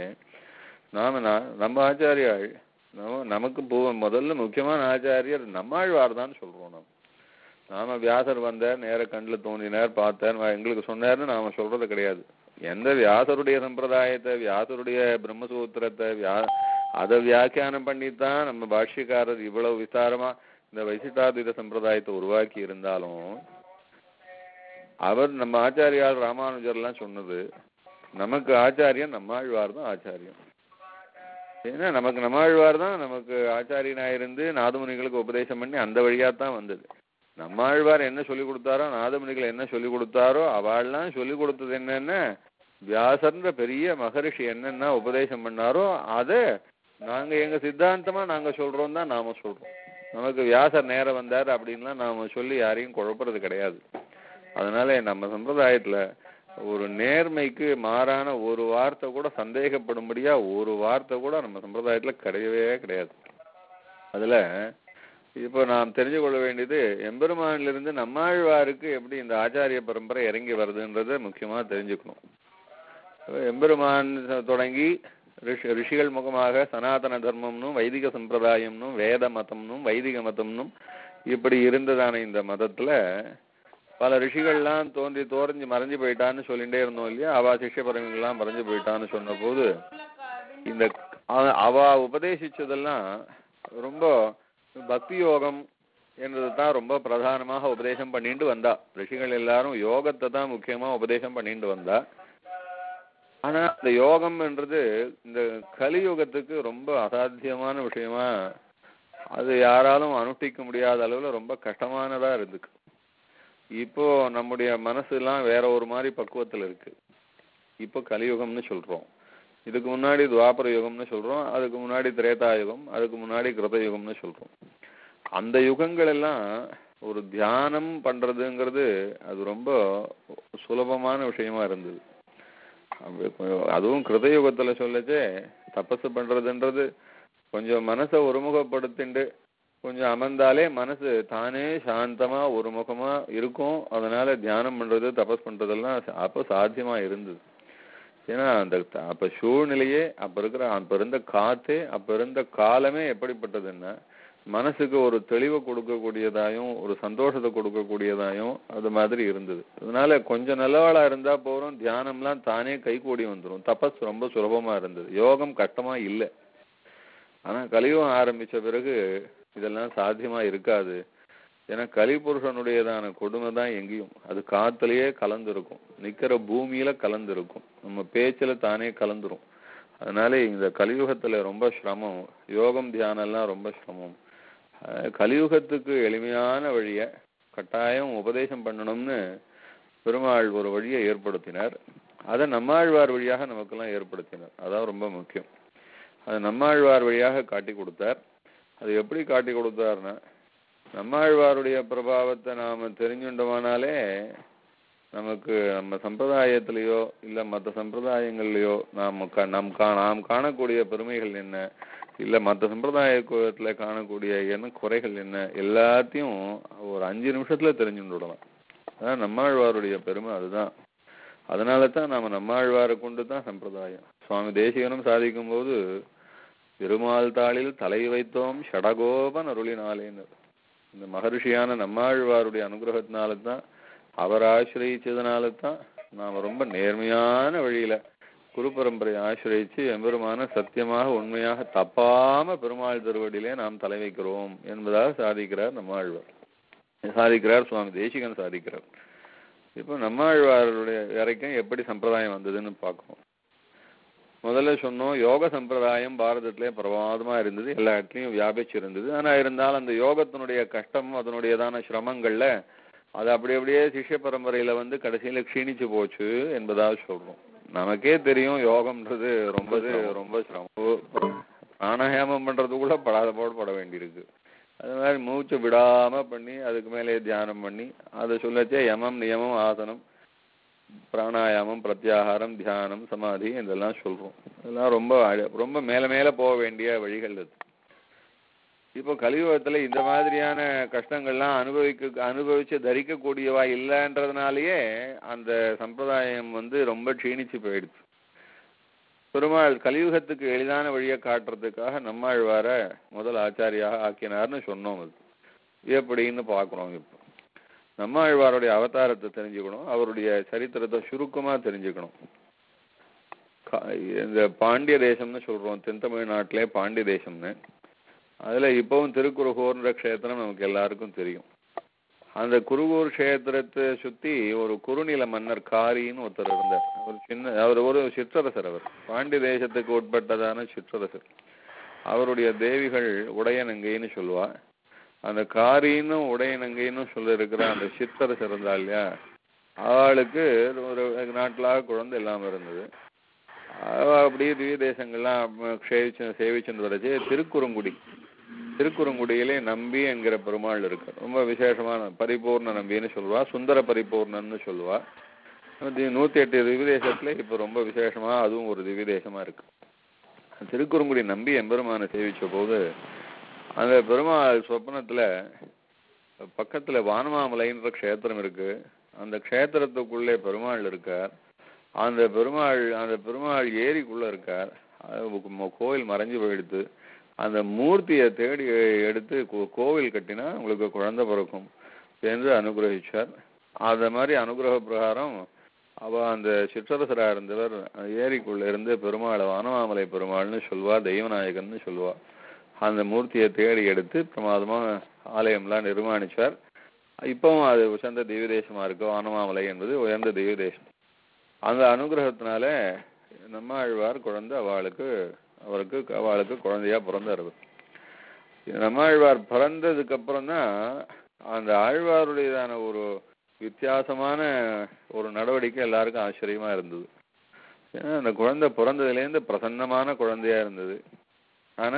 நாம நா- நம்ம ஆச்சாரியாள் நம்ம நமக்கு பூ முதல்ல முக்கியமான ஆச்சாரியர் நம்மாழ்வார் தான் சொல்றோம் நம்ம நாம வியாசர் வந்தார் நேர கண்ணுல தோன்றினார் பார்த்தார் வ- எங்களுக்கு சொன்னார்னு நாம சொல்றது கிடையாது எந்த வியாசருடைய சம்பிரதாயத்தை வியாசருடைய பிரம்மசூத்திரத்தை வியா அதை வியாக்கியானம் பண்ணித்தான் நம்ம பாஷ்யக்காரர் இவ்வளவு விஸ்தாரமா இந்த வைசிட்டாத்வைத சம்பிரதாயத்தை உருவாக்கி இருந்தாலும் அவர் நம்ம ஆச்சாரியார் ராமானுஜர்லாம் சொன்னது நமக்கு ஆச்சாரியன் நம்மாழ்வார் தான் ஆச்சாரியன் ஏன்னா நமக்கு நம்மாழ்வார் தான் நமக்கு ஆச்சாரியனா இருந்து நாதமுனிகளுக்கு உபதேசம் பண்ணி அந்த வழியா தான் வந்தது நம்மாழ்வார் என்ன சொல்லி கொடுத்தாரோ நாதமுனிகள் என்ன சொல்லி கொடுத்தாரோ அவள்லாம் சொல்லி கொடுத்தது என்னன்னா வியாசர்ன்ற பெரிய மகரிஷி என்னென்ன உபதேசம் பண்ணாரோ அதை நாங்க எங்க சித்தாந்தமா நாங்க சொல்றோம் தான் நாம சொல்றோம் நமக்கு வியாசர் நேரம் வந்தார் அப்படின்லாம் நாம சொல்லி யாரையும் குழப்புறது கிடையாது அதனால நம்ம சம்பிரதாயத்துல ஒரு நேர்மைக்கு மாறான ஒரு வார்த்தை கூட சந்தேகப்படும்படியா ஒரு வார்த்தை கூட நம்ம சம்பிரதாயத்துல கிடையவே கிடையாது அதுல இப்போ நாம் தெரிஞ்சு கொள்ள வேண்டியது எம்பெருமானிலிருந்து நம்மாழ்வாருக்கு எப்படி இந்த ஆச்சாரிய பரம்பரை இறங்கி வருதுன்றதை முக்கியமா தெரிஞ்சுக்கணும் இப்ப எம்பெருமான் தொடங்கி ரிஷி ரிஷிகள் முகமாக சனாதன தர்மம்னும் வைதிக சம்பிரதாயம்னும் வேத மதம்னும் வைதிக மதம்னும் இப்படி இருந்ததான இந்த மதத்துல பல ரிஷிகள்லாம் தோன்றி தோறஞ்சு மறைஞ்சு போயிட்டான்னு சொல்லிட்டே இருந்தோம் இல்லையா அவ சிஷ்ய பரம்பரைகள்லாம் மறைஞ்சு போயிட்டான்னு சொன்ன போது இந்த அவ- அவ உபதேசிச்சதெல்லாம் ரொம்ப பக்தி யோகம் என்றது தான் ரொம்ப பிரதானமாக உபதேசம் பண்ணிட்டு வந்தா ரிஷிகள் எல்லாரும் யோகத்தை தான் முக்கியமா உபதேசம் பண்ணிட்டு வந்தா ஆனா இந்த யோகம்ன்றது இந்த கலியுகத்துக்கு ரொம்ப அசாத்தியமான விஷயமா அது யாராலும் அனுஷ்டிக்க முடியாத அளவுல ரொம்ப கஷ்டமானதா இருக்கு இப்போ நம்முடைய மனசு எல்லாம் வேற ஒரு மாதிரி பக்குவத்துல இருக்கு இப்போ கலியுகம்னு சொல்றோம் இதுக்கு முன்னாடி துவாபர யுகம்னு சொல்றோம் அதுக்கு முன்னாடி திரேதா யுகம் அதுக்கு முன்னாடி கிருத யுகம்னு சொல்றோம் அந்த யுகங்கள் எல்லாம் ஒரு தியானம் பண்றதுங்கிறது அது ரொம்ப சுலபமான விஷயமா இருந்தது அப்ப கொ- அதுவும் கிருத யுகத்துல சொல்லச்சே தபசு பண்றதுன்றது கொஞ்சம் மனசை ஒருமுகப்படுத்திண்டு கொஞ்சம் அமர்ந்தாலே மனசு தானே சாந்தமா ஒருமுகமா இருக்கும் அதனால தியானம் பண்றது தபஸ் பண்றதெல்லாம் ச- அப்போ சாத்தியமா இருந்தது ஏன்னா அந்த த- அப்ப சூழ்நிலையே அப்ப இருக்கிற அப்ப இருந்த காத்தே அப்ப இருந்த காலமே எப்படிப்பட்டதுன்னா மனசுக்கு ஒரு தெளிவை கொடுக்கக்கூடியதாயும் ஒரு சந்தோஷத்தை கொடுக்கக்கூடியதாயும் அது மாதிரி இருந்தது அதனால கொஞ்சம் நல்லவாளா இருந்தா போறோம் தியானம்லாம் தானே கைகூடி வந்துரும் தபஸ் ரொம்ப சுலபமா இருந்தது யோகம் கஷ்டமா இல்லை ஆனா கலியுகம் ஆரம்பிச்ச பிறகு இதெல்லாம் சாத்தியமா இருக்காது ஏன்னா கலிபுருஷனுடையதான கொடுமை தான் எங்கேயும் அது காத்துலயே கலந்துருக்கும் நிக்கிற பூமியில கலந்துருக்கும் நம்ம பேச்சுல தானே கலந்துரும் அதனால இந்த கலியுகத்துல ரொம்ப சிரமம் யோகம் தியானம் எல்லாம் ரொம்ப சிரமம் அஹ் கலியுகத்துக்கு எளிமையான வழிய கட்டாயம் உபதேசம் பண்ணணும்னு பெருமாள் ஒரு வழியை ஏற்படுத்தினார் அதை நம்மாழ்வார் வழியாக நமக்கெல்லாம் ஏற்படுத்தினார் அதான் ரொம்ப முக்கியம் அது நம்மாழ்வார் வழியாக காட்டி கொடுத்தார் அது எப்படி காட்டி கொடுத்தாருன்னா நம்மாழ்வாருடைய பிரபாவத்தை நாம தெரிஞ்சுட்டோமானாலே நமக்கு நம்ம சம்பிரதாயத்திலேயோ இல்ல மற்ற சம்பிரதாயங்கள்லயோ நாம க- நம் கா நாம் காணக்கூடிய பெருமைகள் என்ன இல்ல மற்ற சம்பிரதாயத்துல காணக்கூடிய என்ன குறைகள் என்ன எல்லாத்தையும் ஒரு அஞ்சு நிமிஷத்துல தெரிஞ்சுட்டு விடலாம் அதான் நம்மாழ்வாருடைய பெருமை அதுதான் அதனால தான் நாம நம்மாழ்வாரை கொண்டு தான் சம்பிரதாயம் சுவாமி தேசிகனும் சாதிக்கும் போது திருமால் தாளில் தலை வைத்தோம் ஷடகோபன் அருளினாலேன்னு இந்த மகர்ஷியான நம்மாழ்வாருடைய அனுகிரகத்தினால தான் அவர் ஆசிரியச்சதுனால தான் நாம ரொம்ப நேர்மையான வழியில குரு பரம்பரை ஆசிரியச்சு எம்பெருமான சத்தியமாக உண்மையாக தப்பாம பெருமாள் திருவடியிலே நாம் தலை வைக்கிறோம் என்பதாக சாதிக்கிறார் நம்மாழ்வார் சாதிக்கிறார் சுவாமி தேசிகன் சாதிக்கிறார் இப்போ நம்மாழ்வாருடைய வரைக்கும் எப்படி சம்பிரதாயம் வந்ததுன்னு பார்க்கணும் முதல்ல சொன்னோம் யோக சம்பிரதாயம் பாரதத்திலே பிரமாதமா இருந்தது எல்லா இடத்துலயும் வியாபிச்சு இருந்தது ஆனா இருந்தாலும் அந்த யோகத்தினுடைய கஷ்டம் அதனுடையதான சிரமங்கள்ல அது அப்படி அப்படியே சிஷ்ய பரம்பரையில வந்து கடைசியில க்ஷீணிச்சு போச்சு என்பதாக சொல்றோம் நமக்கே தெரியும் யோகம்ன்றது ரொம்ப ரொம்ப சிரமம் பிராணாயாமம் பண்றது கூட படாத பாடு பட வேண்டியிருக்கு அது மாதிரி மூச்சு விடாம பண்ணி அதுக்கு மேலே தியானம் பண்ணி அதை சொல்லச்சே யமம் நியமம் ஆசனம் பிராணாயாமம் பிரத்யாகாரம் தியானம் சமாதி இதெல்லாம் சொல்றோம் இதெல்லாம் ரொம்ப அழ- ரொம்ப மேல மேல போக வேண்டிய வழிகள் அது இப்போ கலியுகத்துல இந்த மாதிரியான கஷ்டங்கள்லாம் அனுபவிக்க அனுபவிச்சு தரிக்கக்கூடியவா இல்லைன்றதுனாலயே அந்த சம்பிரதாயம் வந்து ரொம்ப க்ஷீணிச்சு போயிடுச்சு பெருமாள் கலியுகத்துக்கு எளிதான வழியை காட்டுறதுக்காக நம்மாழ்வார முதல் ஆச்சாரியாக ஆக்கினார்னு சொன்னோம் அது எப்படின்னு பார்க்குறோம் இப்போ நம்மாழ்வாருடைய அவதாரத்தை தெரிஞ்சுக்கணும் அவருடைய சரித்திரத்தை சுருக்கமா தெரிஞ்சுக்கணும் கா- இந்த பாண்டிய தேசம்னு சொல்றோம் தென் தமிழ்நாட்டிலே பாண்டிய தேசம்னு அதுல இப்பவும் திருக்குறுகூர்ன்ற க்ஷேத்திரம் நமக்கு எல்லாருக்கும் தெரியும் அந்த குருகூர் க்ஷேத்திரத்தை சுத்தி ஒரு குறுநில மன்னர் காரின்னு ஒருத்தர் இருந்தார் ஒரு சின்ன அவர் ஒரு சிற்றரசர் அவர் பாண்டிய தேசத்துக்கு உட்பட்டதான சிற்றரசர் அவருடைய தேவிகள் உடையநங்கைன்னு சொல்லுவா அந்த காரின்னு உடையநங்கைன்னு சொல்ல இருக்கிற அந்த சிற்றரசர் இருந்தா இல்லையா அவளுக்கு ஒரு நாட்டிலாக குழந்தை இல்லாம இருந்தது அவ அப்படியே திவ்ய தேசங்கள்லாம் சேவிச்சு சேவிச்சுட்டு வரச்சு திருக்குறுங்குடி திருக்குறுங்குடியிலே நம்பி என்கிற பெருமாள் இருக்கு ரொம்ப விசேஷமான பரிபூர்ண நம்பின்னு சொல்லுவா சுந்தர பரிபூர்ணன்னு சொல்லுவா தி- நூத்தி எட்டு திவ்ய தேசத்துல இப்ப ரொம்ப விசேஷமா அதுவும் ஒரு திவ்ய தேசமா இருக்கு திருக்குறுங்குடி நம்பி எம்பெருமானை சேவிச்ச போது அந்த பெருமாள் சொப்பனத்துல பக்கத்துல வானமாமலைன்ற க்ஷேத்திரம் இருக்கு அந்த க்ஷேத்திரத்துக்குள்ளே பெருமாள் இருக்கார் அந்த பெருமாள் அந்த பெருமாள் ஏரிக்குள்ள இருக்கார் அது ம- கோவில் மறைஞ்சு போயிடுத்து அந்த மூர்த்தியை தேடி எடுத்து கோ- கோவில் கட்டினா உங்களுக்கு குழந்தை பிறக்கும் என்று அனுகிரகிச்சார் அந்த மாதிரி அனுகிரக பிரகாரம் அவ அந்த சிற்றரசரா இருந்தவர் அந்த ஏரிக்குள்ள இருந்து பெருமாளை வானமாமலை பெருமாள்னு சொல்லுவா தெய்வநாயகன்னு சொல்லுவா அந்த மூர்த்தியை தேடி எடுத்து பிரமாதமா ஆலயம்லாம் நிர்மாணிச்சார் இப்பவும் அது உசந்த திவ்ய தேசமா இருக்கு வானமாமலை என்பது உயர்ந்த திவ்ய தேசம் அந்த அனுகிரகத்தினால நம்ம ஆழ்வார் குழந்தை அவளுக்கு அவருக்கு அவளுக்கு குழந்தையா பிறந்தார் அவர். நம்மாழ்வார் பிறந்ததுக்கு அப்புறம் தான் அந்த ஆழ்வாருடையதான ஒரு வித்தியாசமான ஒரு நடவடிக்கை எல்லாருக்கும் ஆச்சரியமா இருந்தது ஏன்னா அந்த குழந்தை பிறந்ததுலேருந்து பிரசன்னமான குழந்தையா இருந்தது ஆனா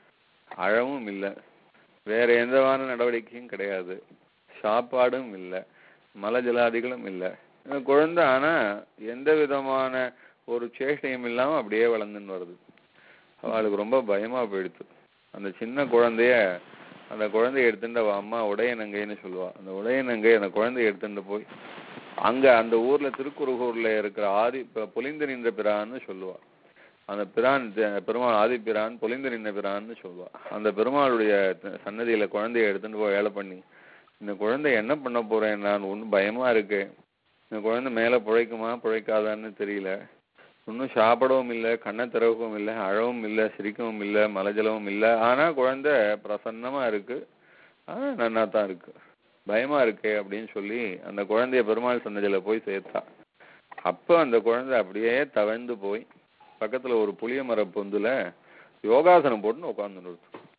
அழவும் இல்லை வேற எந்தவான நடவடிக்கையும் கிடையாது சாப்பாடும் இல்லை மல ஜலாதிகளும் இல்லை அந்த குழந்தை ஆனா எந்த விதமான ஒரு சேஷ்டையும் இல்லாம அப்படியே வளர்ந்துன்னு வருது அவளுக்கு ரொம்ப பயமா போயிடுச்சு அந்த சின்ன குழந்தைய அந்த குழந்தைய எடுத்துட்டு அவ அம்மா உடையநங்கைன்னு சொல்லுவா அந்த உடையநங்கை அந்த குழந்தைய எடுத்துட்டு போய் அங்க அந்த ஊர்ல திருக்குறுகூர்ல இருக்கிற ஆதி ப- பொலிந்து நின்ற பிரான்னு சொல்லுவா அந்த பிரான் த- பெருமாள் ஆதி பிரான் பொலிந்து நின்ற பிரான்னு சொல்லுவா அந்த பெருமாளுடைய த- சன்னதியில குழந்தைய எடுத்துட்டு போய் வேலை பண்ணி இந்த குழந்தை என்ன பண்ண போறேன் நான் ஒன்றும் பயமா இருக்கு இந்த குழந்தை மேல பிழைக்குமா பிழைக்காதான்னு தெரியல ஒன்றும் சாப்பிடவும் இல்லை கண்ணை திறக்கவும் இல்லை அழவும் இல்லை சிரிக்கவும் இல்லை மலஜலவும் இல்லை ஆனா குழந்தை பிரசன்னமா இருக்கு ஆனா நன்னா தான் இருக்கு பயமா இருக்கே அப்படின்னு சொல்லி அந்த குழந்தைய பெருமாள் சன்னதியில போய் சேர்த்தா அப்போ அந்த குழந்தை அப்படியே தவழ்ந்து போய் பக்கத்துல ஒரு புளிய மர பொந்துல யோகாசனம் போட்டுன்னு உட்காந்துட்டு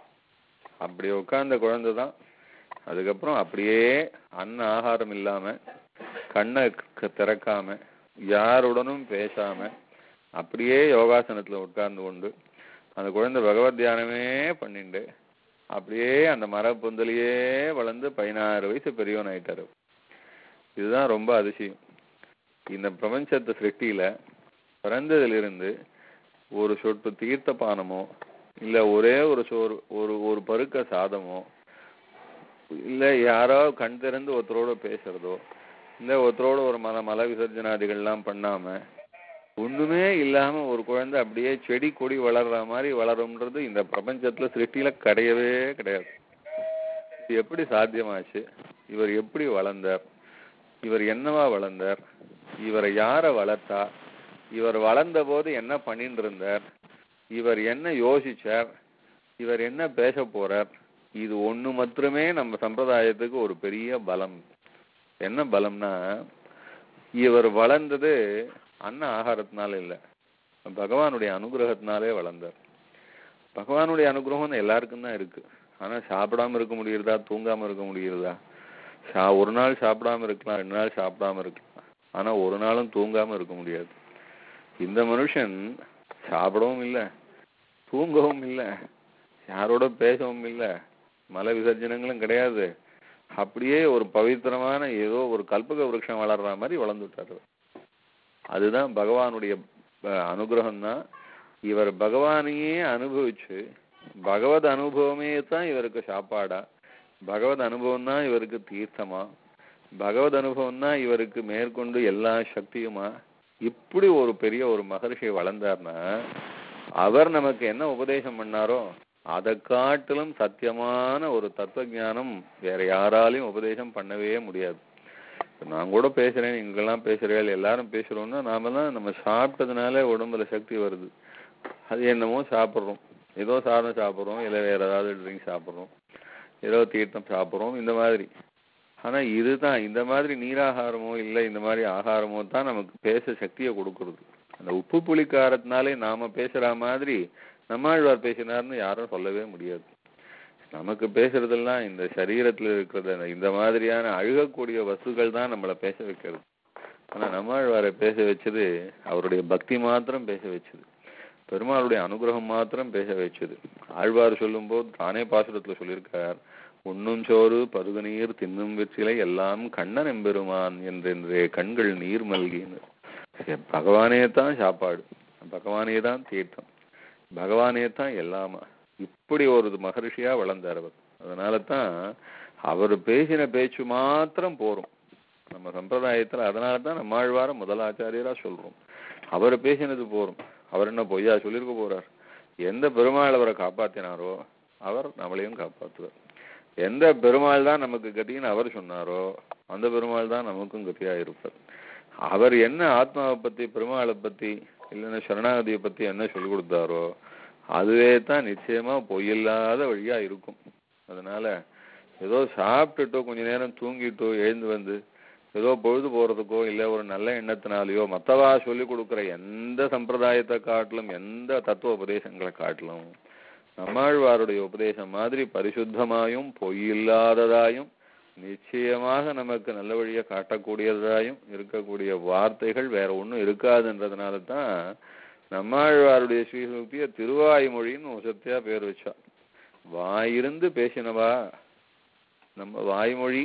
அப்படி உட்கார்ந்த குழந்தை தான் அதுக்கப்புறம் அப்படியே அன்ன ஆகாரம் இல்லாம கண்ணை க- திறக்காம யாருடனும் பேசாம அப்படியே யோகாசனத்துல உட்கார்ந்து கொண்டு அந்த குழந்தை பகவத் தியானமே பண்ணிண்டு அப்படியே அந்த மரப்பொந்தலையே வளர்ந்து பதினாறு வயசு பெரியவன் ஆயிட்டாரு இதுதான் ரொம்ப அதிசயம் இந்த பிரபஞ்சத்து சிருஷ்டியில பிறந்ததிலிருந்து ஒரு சொட்டு தீர்த்த பானமோ இல்ல ஒரே ஒரு சோறு ஒரு ஒரு பருக்க சாதமோ இல்ல யாரோ கண் திறந்து ஒருத்தரோட பேசுறதோ இல்ல ஒருத்தரோட ஒரு மல மல விசர்ஜனாதிகள்லாம் பண்ணாம ஒண்ணுமே இல்லாம ஒரு குழந்தை அப்படியே செடி கொடி வளர்ற மாதிரி வளரும்ன்றது இந்த பிரபஞ்சத்துல சிருஷ்டியில கிடையவே கிடையாது இது எப்படி சாத்தியமாச்சு இவர் எப்படி வளர்ந்தார் இவர் என்னவா வளர்ந்தார் இவரை யார வளர்த்தா இவர் வளர்ந்த போது என்ன பண்ணிட்டு இருந்தார் இவர் என்ன யோசிச்சார் இவர் என்ன பேச போறார் இது ஒண்ணு மாத்திரமே நம்ம சம்பிரதாயத்துக்கு ஒரு பெரிய பலம் என்ன பலம்னா இவர் வளர்ந்தது அன்ன ஆகாரத்தினால இல்ல பகவானுடைய அனுகிரகத்தினாலே வளர்ந்தார் பகவானுடைய அனுகிரகம் எல்லாருக்கும் தான் இருக்கு ஆனா சாப்பிடாம இருக்க முடியுறதா தூங்காம இருக்க முடியுறதா சா ஒரு நாள் சாப்பிடாம இருக்கலாம் ரெண்டு நாள் சாப்பிடாம இருக்கலாம் ஆனா ஒரு நாளும் தூங்காம இருக்க முடியாது இந்த மனுஷன் சாப்பிடவும் இல்லை தூங்கவும் இல்லை யாரோட பேசவும் இல்லை மல விசர்ஜனங்களும் கிடையாது அப்படியே ஒரு பவித்திரமான ஏதோ ஒரு கல்பக விருட்சம் வளர்ற மாதிரி வளர்ந்துட்டாரு அதுதான் பகவானுடைய அனுகிரகம் தான் இவர் பகவானையே அனுபவிச்சு பகவத் அனுபவமே தான் இவருக்கு சாப்பாடா பகவத் அனுபவம் தான் இவருக்கு தீர்த்தமா பகவத் அனுபவம் தான் இவருக்கு மேற்கொண்டு எல்லா சக்தியுமா இப்படி ஒரு பெரிய ஒரு மகர்ஷி வளர்ந்தார்னா அவர் நமக்கு என்ன உபதேசம் பண்ணாரோ அதை காட்டிலும் சத்தியமான ஒரு தத்துவ ஞானம் வேற யாராலையும் உபதேசம் பண்ணவே முடியாது இப்ப நான் கூட பேசுறேன் நீங்கெல்லாம் பேசுறீர்கள் எல்லாரும் பேசுறோம்னா நாம தான் நம்ம சாப்பிட்டதுனால உடம்புல சக்தி வருது அது என்னமோ சாப்பிட்றோம் ஏதோ சாதம் சாப்பிட்றோம் இல்லை வேற ஏதாவது ட்ரிங்க் சாப்பிட்றோம் ஏதோ தீர்த்தம் சாப்பிட்றோம் இந்த மாதிரி ஆனா இதுதான் இந்த மாதிரி நீராகாரமோ இல்லை இந்த மாதிரி ஆகாரமோ தான் நமக்கு பேச சக்தியை கொடுக்கறது அந்த உப்பு புளிக்காரத்தினாலே நாம பேசுற மாதிரி நம்மாழ்வார் பேசினார்னு யாரும் சொல்லவே முடியாது நமக்கு பேசுறதெல்லாம் இந்த சரீரத்துல இருக்கிறது அந்த இந்த மாதிரியான அழுகக்கூடிய வஸ்துக்கள் தான் நம்மளை பேச வைக்கிறது ஆனா நம்மாழ்வாரை பேச வச்சது அவருடைய பக்தி மாத்திரம் பேச வச்சது பெருமாளுடைய அனுகிரகம் மாத்திரம் பேச வச்சது ஆழ்வார் சொல்லும்போது தானே பாசுரத்துல சொல்லியிருக்கார் உண்ணும் சோறு பருகு நீர் தின்னும் வெற்றிலை எல்லாம் கண்ணன் எம்பெருமான் என்றென்றே கண்கள் நீர் மல்கின்னு பகவானே தான் சாப்பாடு பகவானே தான் தீர்த்தம் பகவானே தான் எல்லாமா இப்படி ஒரு மகரிஷியா வளர்ந்தார் அவர் அதனால தான் அவர் பேசின பேச்சு மாத்திரம் போரும் நம்ம சம்பிரதாயத்துல அதனால தான் நம்மாழ்வார முதலாச்சாரியரா சொல்றோம் அவர் பேசினது போரும் அவர் என்ன பொய்யா சொல்லியிருக்க போறார் எந்த பெருமாள் அவரை காப்பாத்தினாரோ அவர் நம்மளையும் காப்பாற்றுவார் எந்த பெருமாள் தான் நமக்கு கதின்னு அவர் சொன்னாரோ அந்த பெருமாள் தான் நமக்கும் கதியா இருப்பார் அவர் என்ன ஆத்மாவை பத்தி பெருமாளை பத்தி இல்லைன்னா சரணாகதியை பத்தி என்ன சொல்லி கொடுத்தாரோ அதுவே தான் நிச்சயமா பொய்யில்லாத வழியா இருக்கும் அதனால ஏதோ சாப்பிட்டுட்டோ கொஞ்ச நேரம் தூங்கிட்டோ எழுந்து வந்து ஏதோ பொழுது போறதுக்கோ இல்ல ஒரு நல்ல எண்ணத்தினாலேயோ மத்தவா சொல்லி கொடுக்கிற எந்த சம்பிரதாயத்தை காட்டிலும் எந்த தத்துவ உபதேசங்களை காட்டிலும் நம்மாழ்வாருடைய உபதேசம் மாதிரி பரிசுத்தமாயும் பொய்யில்லாததாயும் நிச்சயமாக நமக்கு நல்ல வழியை காட்டக்கூடியதாயும் இருக்கக்கூடிய வார்த்தைகள் வேற ஒண்ணும் இருக்காதுன்றதுனால தான் நம்மாழ்வாருடைய ஸ்ரீசுக்திய திருவாய்மொழின்னு வசத்தியா பேர் வச்சா வாயிருந்து பேசினவா நம்ம வாய்மொழி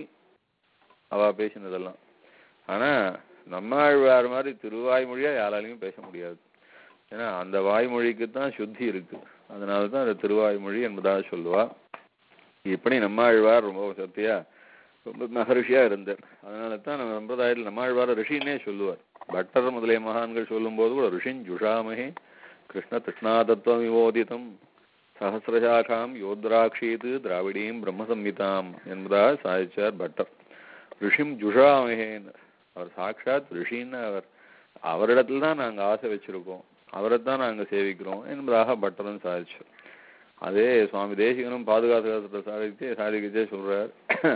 அவ பேசினதெல்லாம் ஆனா நம்மாழ்வார் மாதிரி திருவாய்மொழியா யாராலையும் பேச முடியாது ஏன்னா அந்த வாய்மொழிக்கு தான் சுத்தி இருக்கு அதனால தான் அந்த திருவாய்மொழி என்பதாக சொல்லுவா இப்படி நம்மாழ்வார் ரொம்ப சத்தியா ரொம்ப மகரிஷியா இருந்தார் அதனால தான் நம்ம சம்பிரதாயத்தில் நம்மாழ்வார ரிஷின்னே சொல்லுவார் பட்டர் முதலிய மகான்கள் சொல்லும்போது கூட ரிஷின் ஜுஷாமகே கிருஷ்ண கிருஷ்ணாதத்துவம் விவோதிதம் சஹசிரசாகாம் யோத்ராட்சீது திராவிடீம் பிரம்மசம்மிதாம் என்பதாக சாதிச்சார் பட்டர் ரிஷிம் ஜுஷாமகேன் அவர் சாட்சாத் ரிஷின்னு அவர் அவரிடத்துல தான் நாங்க ஆசை வச்சிருக்கோம் அவரை தான் நாங்க சேவிக்கிறோம் என்பதாக பட்டரும் சாதிச்சோம் அதே சுவாமி தேசிகனும் பாதுகாத்து சாதித்து சாதிக்கச்சே சொல்றார்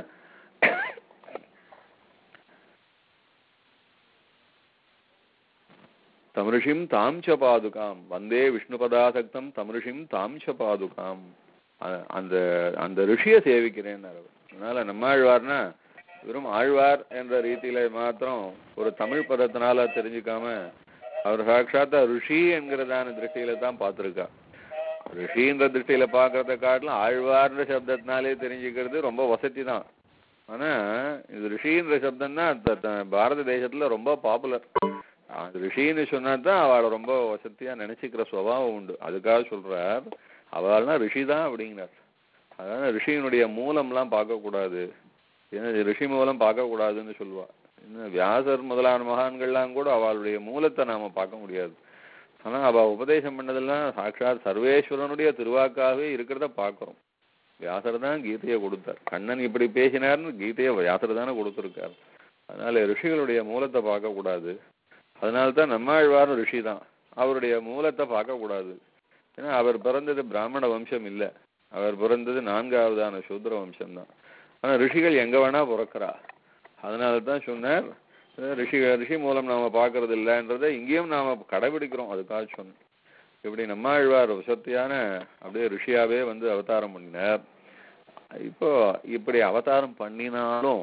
தமிருஷிம் தாம் ச பாதுகாம் வந்தே விஷ்ணுபதாசக்தம் தமிருஷிம் தாம் ச பாதுகாம் அ- அந்த அந்த ரிஷியை சேவிக்கிறேன் அதனால நம்மாழ்வார்னா வெறும் ஆழ்வார் என்ற ரீதியில மாத்திரம் ஒரு தமிழ் பதத்தினால தெரிஞ்சுக்காம அவர் சாட்சாத்தா ரிஷி என்கிறதான திருஷ்டியில தான் பார்த்திருக்கா ரிஷின்ற திருஷ்டியில பார்க்கறத காட்டிலும் ஆழ்வார்ன்ற சப்தத்தினாலே தெரிஞ்சுக்கிறது ரொம்ப வசதி தான் ஆனா இது ரிஷின்ற சப்தம் தான் த- த- பாரத தேசத்துல ரொம்ப பாப்புலர் அது ரிஷின்னு சொன்னா தான் அவளை ரொம்ப வசதியா நினைச்சுக்கிற சுபாவம் உண்டு அதுக்காக சொல்றார் அவள்னா ரிஷி தான் அப்படிங்கிறார் அதனால ரிஷியினுடைய மூலம்லாம் பார்க்கக்கூடாது ஏன்னா இது ரிஷி மூலம் பார்க்கக்கூடாதுன்னு சொல்லுவா இன்னும் வியாசர் முதலான மகான்கள்லாம் கூட அவளுடைய மூலத்தை நாம பார்க்க முடியாது ஆனா அவ உபதேசம் பண்ணதெல்லாம் சாட்சாத் சர்வேஸ்வரனுடைய திருவாக்காகவே இருக்கிறத பார்க்கிறோம் வியாசர் தான் கீதையை கொடுத்தார் கண்ணன் இப்படி பேசினார்னு கீதையை வியாசர் தானே கொடுத்துருக்கார் அதனால ரிஷிகளுடைய மூலத்தை பார்க்க கூடாது அதனால தான் நம்மாழ்வாரும் ரிஷி தான் அவருடைய மூலத்தை பார்க்க கூடாது ஏன்னா அவர் பிறந்தது பிராமண வம்சம் இல்ல அவர் பிறந்தது நான்காவதான சூத்ர வம்சம் தான் ஆனா ரிஷிகள் எங்க வேணா பிறக்கிறா அதனால தான் சொன்னார் அஹ் ரிஷி ரிஷி மூலம் நாம பார்க்கறது இல்லைன்றதை இங்கேயும் நாம கடைபிடிக்கிறோம் அதுக்காக சொன்னேன் இப்படி நம்மாழ்வார் வசத்தியான அப்படியே ரிஷியாவே வந்து அவதாரம் பண்ணினார் இப்போ இப்படி அவதாரம் பண்ணினாலும்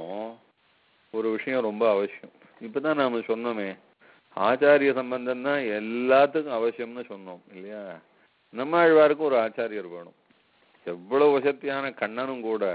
ஒரு விஷயம் ரொம்ப அவசியம் இப்பதான் நாம சொன்னோமே ஆச்சாரிய சம்பந்தம் தான் எல்லாத்துக்கும் அவசியம்னு சொன்னோம் இல்லையா நம்மாழ்வாருக்கும் ஒரு ஆச்சாரியர் வேணும் எவ்வளவு வசத்தியான கண்ணனும் கூட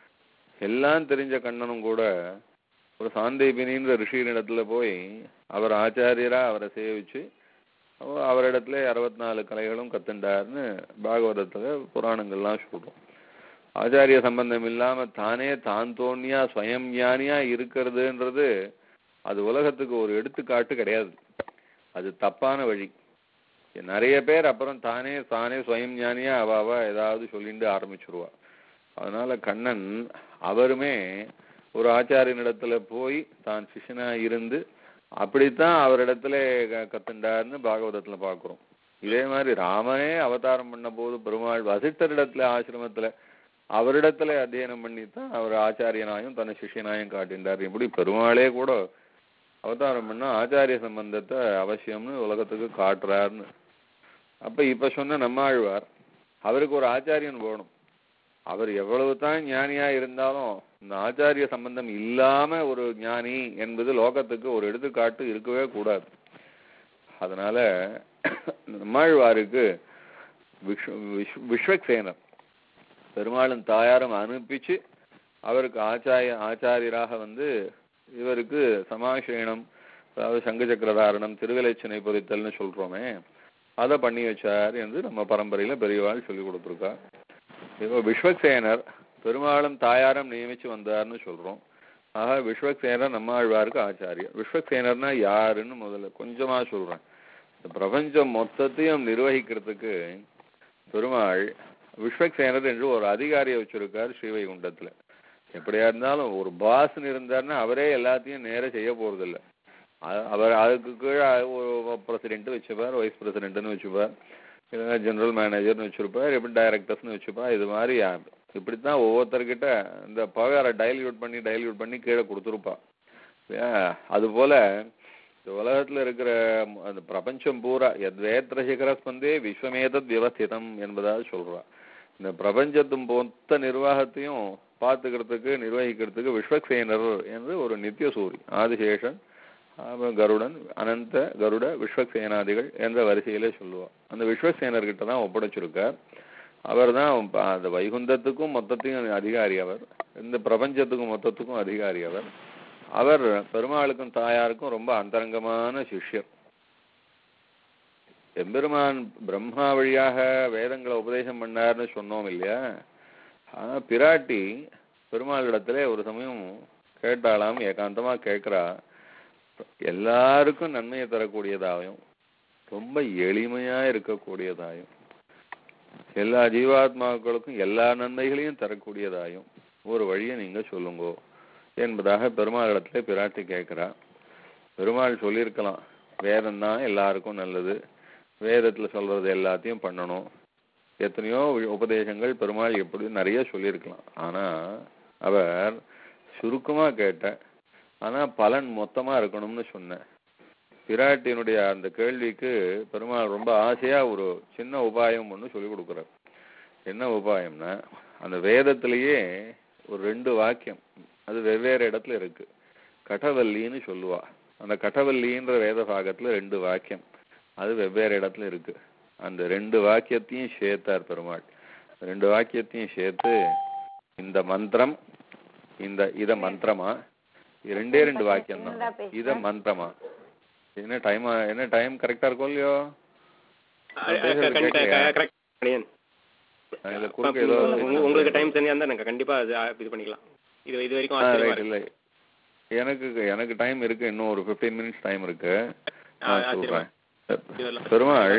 எல்லாம் தெரிஞ்ச கண்ணனும் கூட ஒரு சாந்தேபினின்ற ரிஷியினிடத்துல போய் அவர் ஆச்சாரியரா அவரை சேவிச்சு அவ- அவரிடத்துல அறுபத்தி நாலு கலைகளும் கத்துண்டார்னு பாகவதத்துல புராணங்கள்லாம் சொல்றோம் ஆச்சாரிய சம்பந்தம் இல்லாம தானே தான் தோணியா ஸ்வயம் ஞானியா இருக்கிறதுன்றது அது உலகத்துக்கு ஒரு எடுத்துக்காட்டு கிடையாது அது தப்பான வழி நிறைய பேர் அப்புறம் தானே தானே ஸ்வயம் ஞானியா அவ அவ ஏதாவது சொல்லிட்டு ஆரம்பிச்சிருவா அதனால கண்ணன் அவருமே ஒரு ஆச்சாரியனிடத்துல போய் தான் சிஷ்யனா இருந்து அப்படித்தான் அவரிடத்துல க- கத்துண்டார்னு பாகவதத்துல பார்க்கிறோம் இதே மாதிரி ராமனே அவதாரம் பண்ண போது பெருமாள் வசிஷ்டரிடத்துல ஆசிரமத்துல அவரிடத்துல அத்தியனம் பண்ணித்தான் அவர் ஆச்சாரியனாயும் தன்னை சிஷ்யனாயும் காட்டின்றார் இப்படி பெருமாளே கூட அவதாரம் பண்ணா ஆச்சாரிய சம்பந்தத்தை அவசியம்னு உலகத்துக்கு காட்டுறாருன்னு அப்ப இப்ப சொன்ன நம்மாழ்வார் அவருக்கு ஒரு ஆச்சாரியன் வேணும் அவர் எவ்வளவு தான் ஞானியா இருந்தாலும் இந்த ஆச்சாரிய சம்பந்தம் இல்லாம ஒரு ஞானி என்பது லோகத்துக்கு ஒரு எடுத்துக்காட்டு இருக்கவே கூடாது அதனால நம்மாழ்வாருக்கு விஸ்வ விஸ்வ- விஸ்வக்சேனர் பெருமாளும் தாயாரும் அனுப்பிச்சு அவருக்கு ஆச்சாரிய ஆச்சாரியராக வந்து இவருக்கு சமாசயனம் அதாவது சங்கு சக்கரதாரணம் திருவிலைச்சனை பொறித்தல்னு சொல்றோமே அதை பண்ணி வச்சார் என்று நம்ம பரம்பரையில பெரியவாள் சொல்லி கொடுத்துருக்கா இப்போ விஸ்வக்சேனர் பெருமாளும் தாயாரும் நியமிச்சு வந்தார்னு சொல்றோம் ஆக விஸ்வக்சேனர் நம்மாழ்வாருக்கு ஆச்சாரியர் விஸ்வக்சேனர்னா யாருன்னு முதல்ல கொஞ்சமா சொல்றேன் இந்த பிரபஞ்சம் மொத்தத்தையும் நிர்வகிக்கிறதுக்கு பெருமாள் விஸ்வக்சேனர் என்று ஒரு அதிகாரியை வச்சிருக்கார் ஸ்ரீவைகுண்டத்துல எப்படியா இருந்தாலும் ஒரு பாஸ்ன்னு இருந்தாருன்னா அவரே எல்லாத்தையும் நேர செய்ய போறதில்ல அ- அவர் அதுக்கு கீழே ஒரு பிரசிடென்ட் வச்சுப்பார் வைஸ் பிரசிடென்ட்னு வச்சுப்பார் இல்லைன்னா ஜெனரல் மேனேஜர்னு வச்சிருப்பார் எப்படி டைரக்டர்ஸ்னு வச்சுப்பார் இது மாதிரி யா- இப்படித்தான் ஒவ்வொருத்தர்கிட்ட இந்த பவரை டைல்யூட் பண்ணி டைல்யூட் பண்ணி கீழே கொடுத்துருப்பா இல்லையா? அதுபோல இந்த உலகத்துல இருக்கிற ம- அந்த பிரபஞ்சம் பூரா எத்வேத்திர சிகரஸ்பந்தே விஸ்வமேதத் வியவஸ்திதம் என்பதாக சொல்றா இந்த பிரபஞ்சத்தின் மொத்த நிர்வாகத்தையும் பார்த்துக்கிறதுக்கு நிர்வகிக்கிறதுக்கு விஸ்வக்சேனர் என்று ஒரு நித்திய சூரி ஆதிசேஷன் அப்புறம் கருடன் அனந்த கருட விஸ்வக்சேனாதிகள் என்ற வரிசையிலே சொல்லுவா அந்த விஸ்வக்சேனர்கிட்ட தான் ஒப்படைச்சிருக்கார் அவர் தான் அந்த வைகுந்தத்துக்கும் மொத்தத்தையும் அதிகாரி அவர் இந்த பிரபஞ்சத்துக்கும் மொத்தத்துக்கும் அதிகாரி அவர் அவர் பெருமாளுக்கும் தாயாருக்கும் ரொம்ப அந்தரங்கமான சிஷ்யர் எம்பெருமான் பிரம்மா வழியாக வேதங்களை உபதேசம் பண்ணார்னு சொன்னோம் இல்லையா ஆனா பிராட்டி பெருமாளிடத்திலே ஒரு சமயம் கேட்டாலாம் ஏகாந்தமா கேட்கிறா எல்லாருக்கும் நன்மையை தரக்கூடியதாயும் ரொம்ப எளிமையா இருக்கக்கூடியதாயும் எல்லா ஜீவாத்மாக்களுக்கும் எல்லா நன்மைகளையும் தரக்கூடியதாயும் ஒரு வழியை நீங்க சொல்லுங்கோ என்பதாக பெருமாளிடத்துல பிராட்டி கேட்கிறா பெருமாள் சொல்லியிருக்கலாம் வேதம்தான் எல்லாருக்கும் நல்லது வேதத்துல சொல்றது எல்லாத்தையும் பண்ணணும் எத்தனையோ வி- உபதேசங்கள் பெருமாள் எப்படி நிறைய சொல்லியிருக்கலாம் ஆனா அவர் சுருக்கமா கேட்ட ஆனா பலன் மொத்தமா இருக்கணும்னு சொன்னேன் பிராட்டியினுடைய அந்த கேள்விக்கு பெருமாள் ரொம்ப ஆசையா ஒரு சின்ன உபாயம் ஒன்று சொல்லி கொடுக்குறார் என்ன உபாயம்னா அந்த வேதத்திலேயே ஒரு ரெண்டு வாக்கியம் அது வெவ்வேறு இடத்துல இருக்கு கடவல்லின்னு சொல்லுவா அந்த கடவல்லின்ற வேத பாகத்துல ரெண்டு வாக்கியம் அது வெவ்வேறு இடத்துல இருக்கு அந்த ரெண்டு வாக்கியத்தையும் சேர்த்தார் பெருமாள் ரெண்டு வாக்கியத்தையும் சேர்த்து இந்த மந்திரம் இந்த இத மந்திரமா இது ரெண்டே ரெண்டு வாக்கியம் தான் இத மந்திரமா என்ன டைம் என்ன டைம் கரெக்டா இருக்கும் இல்லையோ நான் பேசுறது கேட்கலையா? கரெக்ட் அடியன் நான் இதுல குறுக்க ஏதோ உங்க- உங்களுக்கு டைம் சரியா இருந்தா நாங்க கண்டிப்பா அது ஆ, இது பண்ணிக்கலாம் இது இது வரைக்கும் ஆ, ஆச்சரியமா right, இருக்கு. இல்லை எனக்கு எனக்கு டைம் இருக்கு இன்னும் ஒரு 15 மினிட்ஸ் டைம் இருக்கு ஆ, நான் ஆச்சரியமா. சொல்றேன் இதெல்லாம் பெருமாள்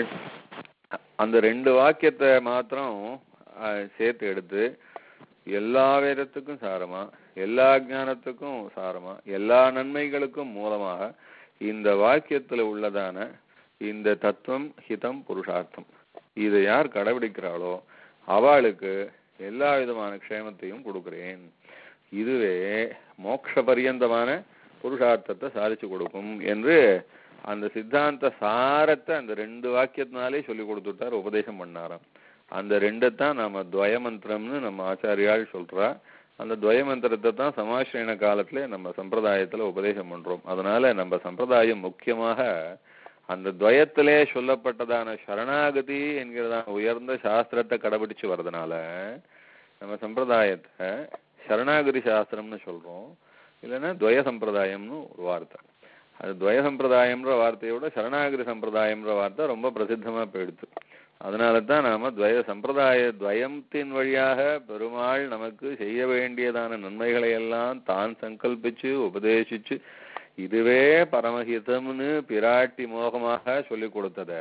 அந்த ரெண்டு வாக்கியத்தை மாத்திரம் ஆ, சேர்த்து எடுத்து எல்லா வேதத்துக்கும் சாரமா எல்லா ஞானத்துக்கும் சாரமா எல்லா நன்மைகளுக்கும் மூலமாக இந்த வாக்கியத்துல உள்ளதான இந்த தத்துவம் ஹிதம் புருஷார்த்தம் இதை யார் கடைபிடிக்கிறாளோ அவளுக்கு எல்லா விதமான க்ஷேமத்தையும் கொடுக்கிறேன் இதுவே மோட்ச பரியந்தமான புருஷார்த்தத்தை சாதிச்சு கொடுக்கும் என்று அந்த சித்தாந்த சாரத்தை அந்த ரெண்டு வாக்கியத்தினாலே சொல்லி கொடுத்துட்டார் உபதேசம் பண்ணாராம் அந்த ரெண்டைத்தான் நாம துவய மந்திரம்னு நம்ம ஆச்சாரியால் சொல்றா அந்த துவய மந்திரத்தை தான் சமாசிரண காலத்துல நம்ம சம்பிரதாயத்துல உபதேசம் பண்றோம் அதனால நம்ம சம்பிரதாயம் முக்கியமாக அந்த துவயத்திலே சொல்லப்பட்டதான சரணாகதி என்கிறதான உயர்ந்த சாஸ்திரத்தை கடைபிடிச்சு வர்றதுனால நம்ம சம்பிரதாயத்தை சரணாகதி சாஸ்திரம்னு சொல்றோம் இல்லைன்னா துவய சம்பிரதாயம்னு ஒரு வார்த்தை அது துவய சம்பிரதாயம்ன்ற வார்த்தையோட சரணாகதி சம்பிரதாயம்ன்ற வார்த்தை ரொம்ப பிரசித்தமா போயிடுது அதனால தான் நாம துவய சம்பிரதாய துவயத்தின் வழியாக பெருமாள் நமக்கு செய்ய வேண்டியதான நன்மைகளை எல்லாம் தான் சங்கல்பிச்சு உபதேசிச்சு இதுவே பரமஹிதம்னு பிராட்டி மோகமாக சொல்லி கொடுத்தத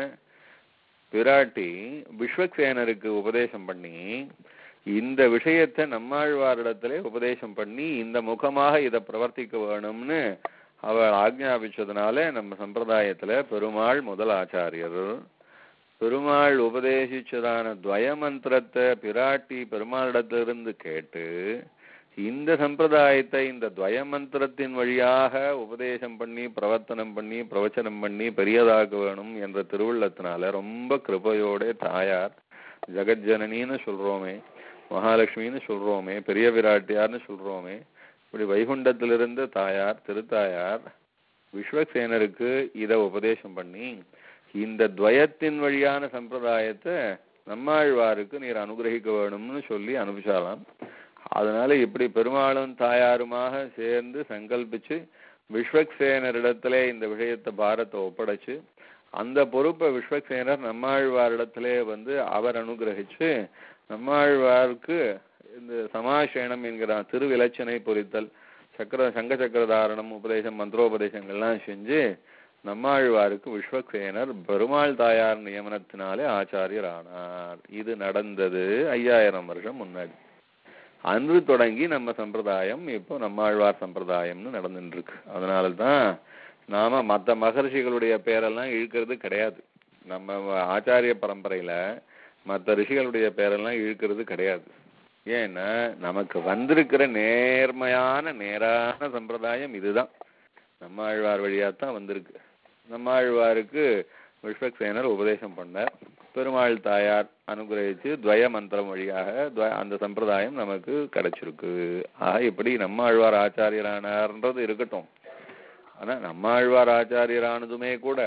பிராட்டி விஸ்வக்சேனருக்கு உபதேசம் பண்ணி இந்த விஷயத்தை நம்மாழ்வாரிடத்திலே உபதேசம் பண்ணி இந்த முகமாக இதை பிரவர்த்திக்க வேணும்னு அவர் ஆக்ஞாபிச்சதுனால நம்ம சம்பிரதாயத்துல பெருமாள் முதல் ஆச்சாரியர் பெருமாள் உபதேசிச்சதான துவய மந்திரத்தை பிராட்டி பெருமாளிடத்திலிருந்து கேட்டு இந்த சம்பிரதாயத்தை இந்த துவய மந்திரத்தின் வழியாக உபதேசம் பண்ணி பிரவர்த்தனம் பண்ணி பிரவச்சனம் பண்ணி பெரியதாக்க வேணும் என்ற திருவுள்ளத்தினால ரொம்ப கிருபையோட தாயார் ஜெகஜனனின்னு சொல்றோமே மகாலட்சுமின்னு சொல்றோமே பெரிய விராட்டியார்னு சொல்றோமே இப்படி வைகுண்டத்திலிருந்து தாயார் திருத்தாயார் விஸ்வக்சேனருக்கு இத உபதேசம் பண்ணி இந்த துவயத்தின் வழியான சம்பிரதாயத்தை நம்மாழ்வாருக்கு நீர் அனுகிரகிக்க வேணும்னு சொல்லி அனுப்பிச்சாலாம் அதனால இப்படி பெருமாளும் தாயாருமாக சேர்ந்து சங்கல்பிச்சு விஸ்வக்சேனரிடத்திலே இந்த விஷயத்தை பாரத்தை ஒப்படைச்சு அந்த பொறுப்பை விஸ்வக்சேனர் நம்மாழ்வாரிடத்திலே வந்து அவர் அனுகிரகிச்சு நம்மாழ்வாருக்கு இந்த சமாசேனம் என்கிற திருவிலச்சனை பொறித்தல் சக்கர சங்க சக்கரதாரணம் உபதேசம் மந்திரோபதேசங்கள்லாம் செஞ்சு நம்மாழ்வாருக்கு விஸ்வக்சேனர் பெருமாள் தாயார் நியமனத்தினாலே ஆச்சாரியர் ஆனார் இது நடந்தது ஐயாயிரம் வருஷம் முன்னாடி அன்று தொடங்கி நம்ம சம்பிரதாயம் இப்போ நம்மாழ்வார் சம்பிரதாயம்னு நடந்துட்டு இருக்கு அதனால தான் நாம மற்ற மகர்ஷிகளுடைய பேரெல்லாம் இழுக்கிறது கிடையாது நம்ம ஆச்சாரிய பரம்பரையில மற்ற ரிஷிகளுடைய பேரெல்லாம் இழுக்கிறது கிடையாது ஏன்னா நமக்கு வந்திருக்கிற நேர்மையான நேரான சம்பிரதாயம் இதுதான் நம்மாழ்வார் வழியா தான் வந்திருக்கு நம்மாழ்வாருக்கு விஸ்வக்சேனர் உபதேசம் பண்ணார் பெருமாள் தாயார் அனுகிரகிச்சு துவய மந்திரம் வழியாக துவ- அந்த சம்பிரதாயம் நமக்கு கிடைச்சிருக்கு ஆக இப்படி நம்மாழ்வார் ஆச்சாரியரானார்ன்றது இருக்கட்டும் ஆனா நம்மாழ்வார் ஆச்சாரியரானதுமே கூட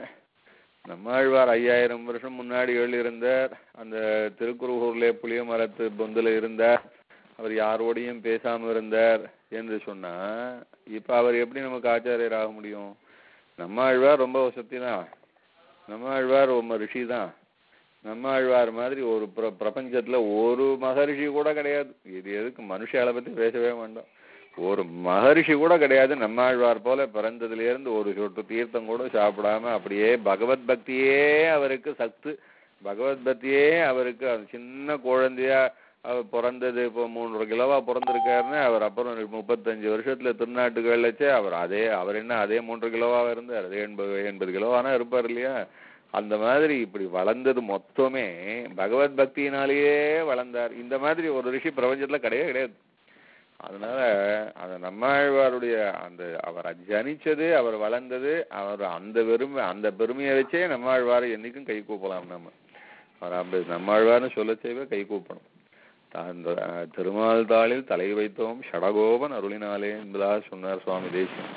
நம்மாழ்வார் ஐயாயிரம் வருஷம் முன்னாடி எழுதியிருந்தார் அந்த திருக்குறுகூர்ல புளிய மரத்து பொந்துல இருந்தார் அவர் யாரோடையும் பேசாம இருந்தார் என்று சொன்னா இப்ப அவர் எப்படி நமக்கு ஆச்சாரியர் ஆக முடியும் நம்மாழ்வார் ரொம்ப வசதி தான் நம்மாழ்வார் ரொம்ப ரிஷி தான் நம்மாழ்வார் மாதிரி ஒரு பிர பிரபஞ்சத்துல ஒரு மகரிஷி கூட கிடையாது இது எதுக்கு மனுஷால பத்தி பேசவே வேண்டாம் ஒரு மகரிஷி கூட கிடையாது நம்மாழ்வார் போல பிறந்ததுல இருந்து ஒரு சொட்டு தீர்த்தம் கூட சாப்பிடாம அப்படியே பகவத் பக்தியே அவருக்கு சத்து பகவத் பக்தியே அவருக்கு அது சின்ன குழந்தையா அவர் பிறந்தது இப்போ மூன்றரை கிலோவா பிறந்திருக்காருன்னு அவர் அப்புறம் ஒரு முப்பத்தஞ்சு வருஷத்துல திருநாட்டுகள் வச்சு அவர் அதே அவர் என்ன அதே மூன்று கிலோவா இருந்தார் அதே எண்பது எண்பது கிலோவானா இருப்பார் இல்லையா அந்த மாதிரி இப்படி வளர்ந்தது மொத்தமே பகவத் பக்தியினாலேயே வளர்ந்தார் இந்த மாதிரி ஒரு ரிஷி பிரபஞ்சத்துல கிடையவே கிடையாது அதனால அந்த நம்மாழ்வாருடைய அந்த அவர் ஜனிச்சது அவர் வளர்ந்தது அவர் அந்த பெருமை அந்த பெருமையை வச்சே நம்மாழ்வாரை என்னைக்கும் கை கூப்பலாம் நம்ம அவர் அப்படி நம்மாழ்வார்னு சொல்ல செய்வே கை கூப்பணும் அந்த அஹ், திருமால் தாளில் தலை வைத்தோம் ஷடகோபன் அருளினாலே என்பதாக சொன்னார் சுவாமி தேசியம்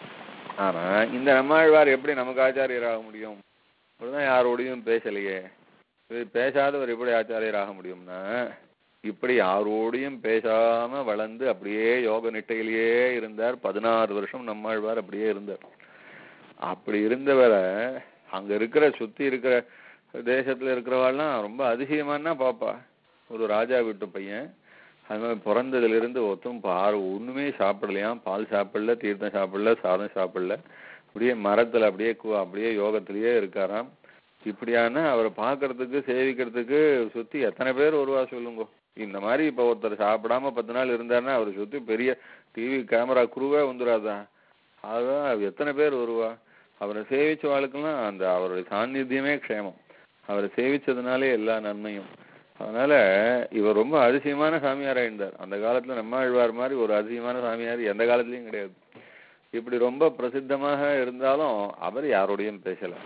ஆனா இந்த நம்மாழ்வார் எப்படி நமக்கு ஆச்சாரியராக முடியும் இப்படிதான் யாரோடையும் பேசலையே இது பேசாதவர் எப்படி ஆச்சாரியராக முடியும்னா இப்படி யாரோடையும் பேசாம வளர்ந்து அப்படியே யோக நிட்டையிலேயே இருந்தார் பதினாறு வருஷம் நம்மாழ்வார் அப்படியே இருந்தார் அப்படி இருந்தவரை அங்க இருக்கிற சுத்தி இருக்கிற தேசத்துல இருக்கிறவாள்லாம் ரொம்ப அதிசயமானா பாப்பா ஒரு ராஜா வீட்டு பையன் அது மாதிரி பிறந்ததுல இருந்து ஒருத்தரும் பாரு ஒண்ணுமே சாப்பிடலையாம் பால் சாப்பிடல தீர்த்தம் சாப்பிடல சாதம் சாப்பிடல அப்படியே மரத்துல அப்படியே கு- அப்படியே யோகத்திலேயே இருக்காராம் இப்படியான அவரை பார்க்கறதுக்கு சேவிக்கிறதுக்கு சுத்தி எத்தனை பேர் வருவா சொல்லுங்க இந்த மாதிரி இப்ப ஒருத்தர் சாப்பிடாம பத்து நாள் இருந்தாருன்னா அவரை சுத்தி பெரிய டிவி கேமரா குருவே வந்துடாதா அதான் எத்தனை பேர் வருவா அவரை சேவிச்ச வாழ்க்கெல்லாம் அந்த அவருடைய சாநித்தியமே க்ஷேமம் அவரை சேவிச்சதுனாலே எல்லா நன்மையும் அதனால இவர் ரொம்ப அதிசயமான சாமியாரா இருந்தார் அந்த காலத்துல நம்மாழ்வார் மாதிரி ஒரு அதிசயமான சாமியார் எந்த காலத்துலயும் கிடையாது இப்படி ரொம்ப பிரசித்தமாக இருந்தாலும் அவர் யாரோடையும் பேசல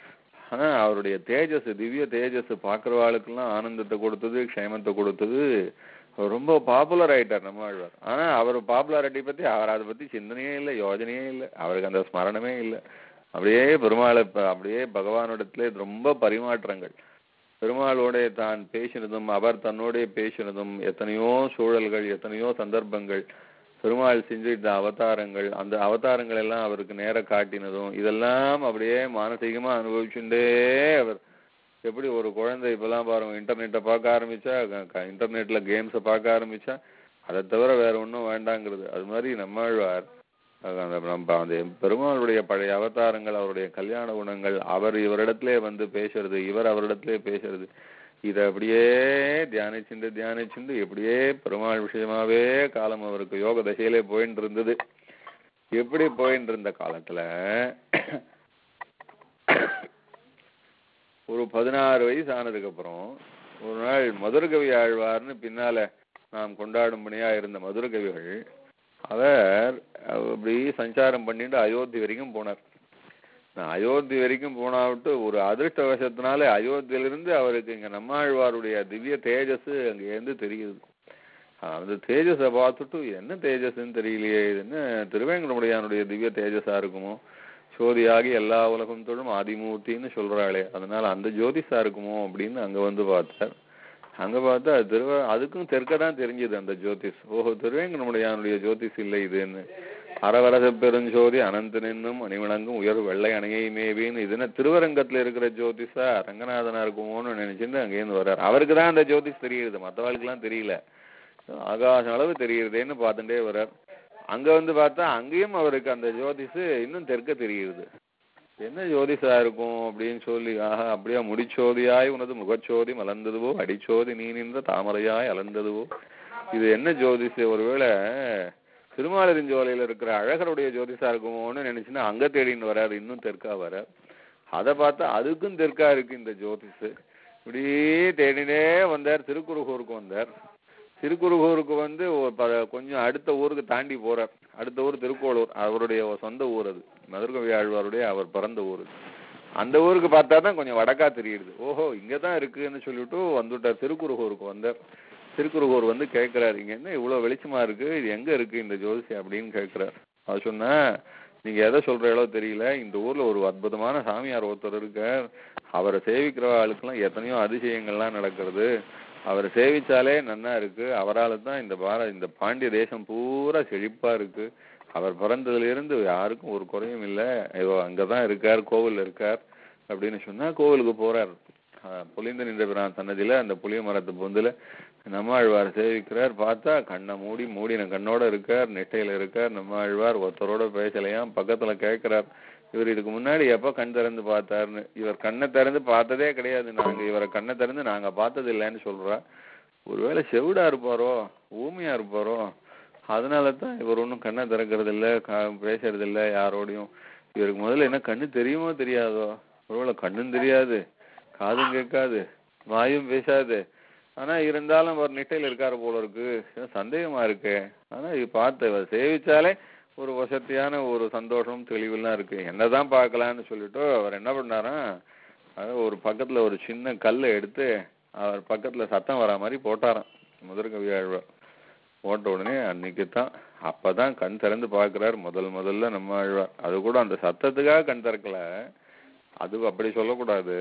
ஆனா அவருடைய தேஜஸ் திவ்ய தேஜஸ் பாக்குறவாளுக்கெல்லாம் ஆனந்தத்தை கொடுத்தது க்ஷேமத்தை கொடுத்தது அவர் ரொம்ப பாப்புலர் ஆயிட்டார் நம்மாழ்வார் ஆனா அவர் பாப்புலாரிட்டி பத்தி அவர் அதை பத்தி சிந்தனையே இல்லை யோஜனையே இல்லை அவருக்கு அந்த ஸ்மரணமே இல்லை அப்படியே பெருமாளை ப- அப்படியே பகவானிடத்திலே ரொம்ப பரிமாற்றங்கள் பெருமாளோட தான் பேசினதும் அவர் தன்னோட பேசினதும் எத்தனையோ சூழல்கள் எத்தனையோ சந்தர்ப்பங்கள் பெருமாள் செஞ்சிட்ட அவதாரங்கள் அந்த அவதாரங்கள் எல்லாம் அவருக்கு நேர காட்டினதும் இதெல்லாம் அப்படியே மானசீகமா அனுபவிச்சுட்டே அவர் எப்படி ஒரு குழந்தை இப்பெல்லாம் பாருங்க இன்டர்நெட்டை பார்க்க ஆரம்பிச்சா க- க- இன்டர்நெட்ல கேம்ஸை பார்க்க ஆரம்பிச்சா அதை தவிர வேற ஒண்ணும் வேண்டாங்கிறது அது மாதிரி நம்மாழ்வார் அது அந்த நம்ம அந்த பெருமாளுடைய பழைய அவதாரங்கள் அவருடைய கல்யாண குணங்கள் அவர் இவரிடத்திலே வந்து பேசுறது இவர் அவரிடத்திலே பேசுறது இதை அப்படியே தியானிச்சுண்டு தியானிச்சுண்டு எப்படியே பெருமாள் விஷயமாவே காலம் அவருக்கு யோக தசையிலே போயின்னு இருந்தது எப்படி போயின்னு இருந்த காலத்துல ஒரு பதினாறு வயசு ஆனதுக்கு அப்புறம் ஒரு நாள் மதுரகவி ஆழ்வார்னு பின்னால நாம் கொண்டாடும்படியா இருந்த மதுரகவிகள் அவர் அப்படி சஞ்சாரம் பண்ணிட்டு அயோத்தி வரைக்கும் போனார் நான் அயோத்தி வரைக்கும் போனாவிட்டு ஒரு அதிர்ஷ்டவசத்தினால அயோத்தியிலிருந்து அவருக்கு இங்க நம்மாழ்வாருடைய திவ்ய தேஜஸ் அங்க இருந்து தெரியுது அந்த தேஜஸை பார்த்துட்டு என்ன தேஜஸ்ன்னு தெரியலையே இது என்ன திருவேங்கடமுடையானுடைய திவ்ய தேஜஸா இருக்குமோ சோதியாகி எல்லா உலகம் தொழும் ஆதிமூர்த்தின்னு சொல்றாளே அதனால அந்த ஜோதிஷா இருக்குமோ அப்படின்னு அங்க வந்து பார்த்தார் அங்க பார்த்தா அது திருவ அதுக்கும் தெற்க தான் தெரிஞ்சது அந்த ஜோதிஷ் ஓஹோ திருவேங்கடமுடையானுடைய ஜோதிஷ் இல்லை இதுன்னு அறவரச பெருஞ்சோதி அனந்தனென்னும் அணிவணங்கும் உயர் வெள்ளை அணையை மேவின்னு இதுன்னா திருவரங்கத்துல இருக்கிற ஜோதிஷா ரங்கநாதனா இருக்குமோன்னு நினைச்சுட்டு அங்கேருந்து வர்றாரு அவருக்கு தான் அந்த ஜோதிஷ் தெரியுது மற்றவாளுக்கெல்லாம் தெரியல ஆகாசம் அளவு தெரியுறதேன்னு பார்த்துட்டே வர்றார் அங்க வந்து பார்த்தா அங்கேயும் அவருக்கு அந்த ஜோதிஷு இன்னும் தெற்க தெரியுது என்ன ஜோதிஷா இருக்கும் அப்படின்னு சொல்லி ஆஹா அப்படியே முடிச்சோதியாய் உனது முகச்சோதி மலர்ந்ததுவோ அடிச்சோதி நீ நின்ற தாமரையாய் அலர்ந்ததுவோ இது என்ன ஜோதிஷு ஒருவேளை திருமாலிருஞ்சோலையில இருக்கிற அழகருடைய ஜோதிஷா இருக்குமோன்னு நினைச்சுன்னா அங்க தேடின்னு வர்றாரு இன்னும் தெற்கா வர அதை பார்த்தா அதுக்கும் தெற்கா இருக்கு இந்த ஜோதிஷு இப்படியே தேடினே வந்தார் திருக்குறுகூருக்கு வந்தார் திருக்குறுகூருக்கு வந்து ஒரு ப- கொஞ்சம் அடுத்த ஊருக்கு தாண்டி போறார் அடுத்த ஊர் திருக்கோளூர் அவருடைய சொந்த ஊர் அது மதுரகவி ஆழ்வாருடைய அவர் பிறந்த ஊர் அந்த ஊருக்கு பார்த்தா தான் கொஞ்சம் வடக்கா தெரியுது ஓஹோ இங்க தான் இருக்குன்னு சொல்லிட்டு வந்துட்டார் திருக்குறுகூருக்கு வந்தார் திருக்குறுகூர் வந்து கேட்கிறாரு இங்க என்ன இவ்வளவு வெளிச்சமா இருக்கு இது எங்க இருக்கு இந்த ஜோதிஷி அப்படின்னு கேட்கிறார் அவர் சொன்னா நீங்க எதை சொல்றீங்களோ தெரியல இந்த ஊர்ல ஒரு அற்புதமான சாமியார் ஒருத்தர் இருக்கார் அவரை சேவிக்கிற ஆளுக்கெல்லாம் எத்தனையோ அதிசயங்கள்லாம் நடக்கிறது அவரை சேவிச்சாலே நன்னா இருக்கு அவரால தான் இந்த பார இந்த பாண்டிய தேசம் பூரா செழிப்பா இருக்கு அவர் பிறந்ததுல இருந்து யாருக்கும் ஒரு குறையும் இல்லை ஐயோ அங்கதான் இருக்கார் கோவில்ல இருக்கார் அப்படின்னு சொன்னா கோவிலுக்கு போறார் அஹ், பொலிந்து நின்ற பிரான் சன்னதியில அந்த புளிய மரத்து பொந்துல நம்மாழ்வார் சேவிக்கிறார் பார்த்தா கண்ணை மூடி மூடின கண்ணோட இருக்கார் நெட்டையில இருக்கார் நம்மாழ்வார் ஒருத்தரோட பேசலையாம் பக்கத்துல கேட்கிறார் இவர் இதுக்கு முன்னாடி எப்ப கண் திறந்து பார்த்தாருன்னு இவர் கண்ணை திறந்து பார்த்ததே கிடையாது நாங்க இவரை கண்ணை திறந்து நாங்க பார்த்தது இல்லைன்னு சொல்றா ஒருவேளை செவிடா இருப்பாரோ ஊமையா இருப்பாரோ அதனால தான் இவர் ஒன்றும் கண்ணை திறக்கிறது இல்ல கா- பேசுறது இல்ல யாரோடையும் இவருக்கு முதல்ல என்ன கண்ணு தெரியுமோ தெரியாதோ ஒருவேளை கண்ணும் தெரியாது காதும் கேட்காது வாயும் பேசாது ஆனா இருந்தாலும் அவர் நிட்டையில இருக்காரு போல இருக்கு ஏதோ சந்தேகமா இருக்கு ஆனா இது பார்த்து இவர் சேவிச்சாலே ஒரு வசதியான ஒரு சந்தோஷம் தெளிவெல்லாம் இருக்கு என்னதான் பார்க்கலான்னு சொல்லிட்டு அவர் என்ன பண்ணாராம் அது ஒரு பக்கத்துல ஒரு சின்ன கல்லை எடுத்து அவர் பக்கத்துல சத்தம் வரா மாதிரி போட்டாராம் முதற்கவி ஆழ்வார் போட்ட உடனே அன்னைக்கு தான் அப்பதான் கண் திறந்து பார்க்கிறார் முதல் முதல்ல நம்ம ஆழ்வார் அது கூட அந்த சத்தத்துக்காக கண் திறக்கல அது அப்படி சொல்லக்கூடாது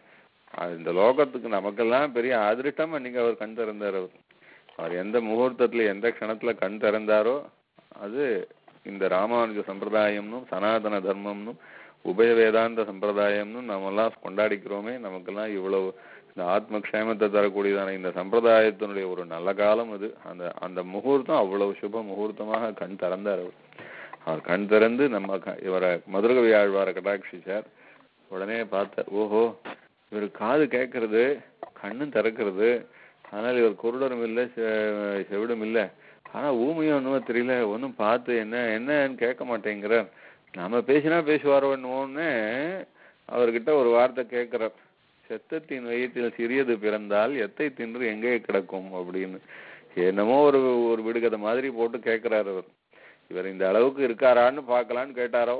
அது இந்த லோகத்துக்கு நமக்கெல்லாம் பெரிய அதிருஷ்டம் அன்னைக்கு அவர் கண் திறந்தார் அவர் அவர் எந்த முகூர்த்தத்துல எந்த க்ஷணத்துல கண் திறந்தாரோ அது இந்த ராமானுஜ சம்பிரதாயம்னும் சனாதன தர்மம்னும் உபய வேதாந்த சம்பிரதாயம்னு நாமெல்லாம் கொண்டாடிக்கிறோமே நமக்கெல்லாம் இவ்வளவு இந்த ஆத்ம க்ஷேமத்தை தரக்கூடியதான இந்த சம்பிரதாயத்தினுடைய ஒரு நல்ல காலம் அது அந்த அந்த முகூர்த்தம் அவ்வளவு சுப முகூர்த்தமாக கண் திறந்தார் அவர் அவர் கண் திறந்து நம்ம க- இவரை மதுரகவி ஆழ்வாரை கடாட்சிச்சார் உடனே பார்த்த ஓஹோ இவர் காது கேட்கறது கண்ணும் திறக்கிறது ஆனால் இவர் குருடரும் இல்லை செ- செவிடும் இல்லை ஆனா ஊமையும் ஒன்றும் தெரியல ஒன்றும் பார்த்து என்ன என்னன்னு கேட்க மாட்டேங்கிறார் நாம பேசினா பேசுவாரோ என்னவோன்னு அவர்கிட்ட ஒரு வார்த்தை கேட்கிறார் செத்தத்தின் வயிற்றில் சிறியது பிறந்தால் எத்தை தின்று எங்கே கிடக்கும் அப்படின்னு என்னமோ ஒரு ஒரு விடுகதை மாதிரி போட்டு கேட்கிறார் அவர் இவர் இந்த அளவுக்கு இருக்காரான்னு பார்க்கலான்னு கேட்டாரோ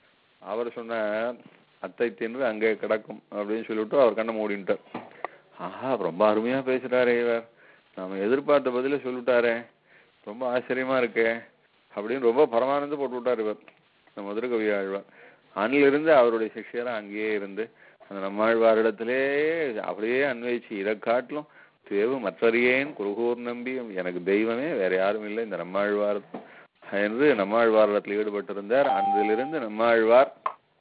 அவர் சொன்ன அத்தை தின்று அங்கே கிடக்கும் அப்படின்னு சொல்லிவிட்டு அவர் கண்ணை மூடிட்டார் ஆஹா ரொம்ப அருமையா பேசுறாரே இவர் நாம எதிர்பார்த்த பதில சொல்லிட்டாரே ரொம்ப ஆச்சரியமா இருக்கே அப்படின்னு ரொம்ப பரமானந்து போட்டு விட்டார் இவர் இந்த மதுரகவி ஆழ்வார் அன்னிலிருந்து அவருடைய சிஷ்யரா அங்கேயே இருந்து அந்த நம்மாழ்வாரிடத்திலே அப்படியே அன்வயிச்சு இதை காட்டிலும் தேவு மற்றறியேன் குருகூர் நம்பி எனக்கு தெய்வமே வேற யாரும் இல்லை இந்த நம்மாழ்வார் என்று நம்மாழ்வாரிடத்தில் ஈடுபட்டிருந்தார் அன்றிலிருந்து நம்மாழ்வார்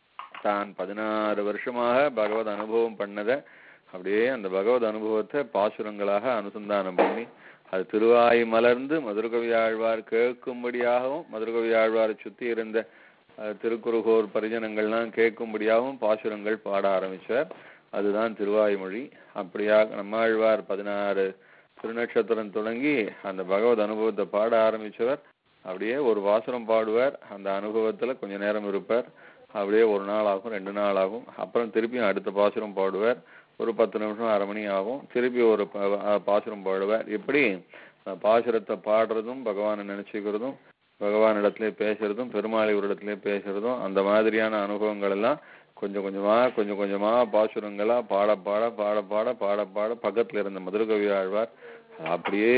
தான் பதினாறு வருஷமாக பகவத் அனுபவம் பண்ணதை அப்படியே அந்த பகவத் அனுபவத்தை பாசுரங்களாக அனுசந்தானம் பண்ணி அது திருவாய் மலர்ந்து மதுரகவி ஆழ்வார் கேட்கும்படியாகவும் மதுரகவி ஆழ்வாரை சுத்தி இருந்த அஹ், திருக்குறுகோர் பரிஜனங்கள்லாம் கேட்கும்படியாகவும் பாசுரங்கள் பாட ஆரம்பிச்சார் அதுதான் திருவாய்மொழி அப்படியாக நம்மாழ்வார் பதினாறு திருநட்சத்திரம் தொடங்கி அந்த பகவத் அனுபவத்தை பாட ஆரம்பிச்சவர் அப்படியே ஒரு பாசுரம் பாடுவார் அந்த அனுபவத்துல கொஞ்ச நேரம் இருப்பார் அப்படியே ஒரு நாள் ஆகும் ரெண்டு நாள் ஆகும் அப்புறம் திருப்பியும் அடுத்த பாசுரம் பாடுவார் ஒரு பத்து நிமிஷம் அரை மணி ஆகும் திருப்பி ஒரு ப- அஹ் பாசுரம் பாடுவார் இப்படி அஹ் பாசுரத்தை பாடுறதும் பகவானை நினைச்சுக்கிறதும் பகவானிடத்திலே பேசுறதும் பெருமாளை ஒரு இடத்துல பேசுறதும் அந்த மாதிரியான அனுபவங்கள் எல்லாம் கொஞ்சம் கொஞ்சமா கொஞ்சம் கொஞ்சமா பாசுரங்களா பாட பாட பாட பாட பாட பாட பக்கத்துல இருந்த மதுரகவி ஆழ்வார் அப்படியே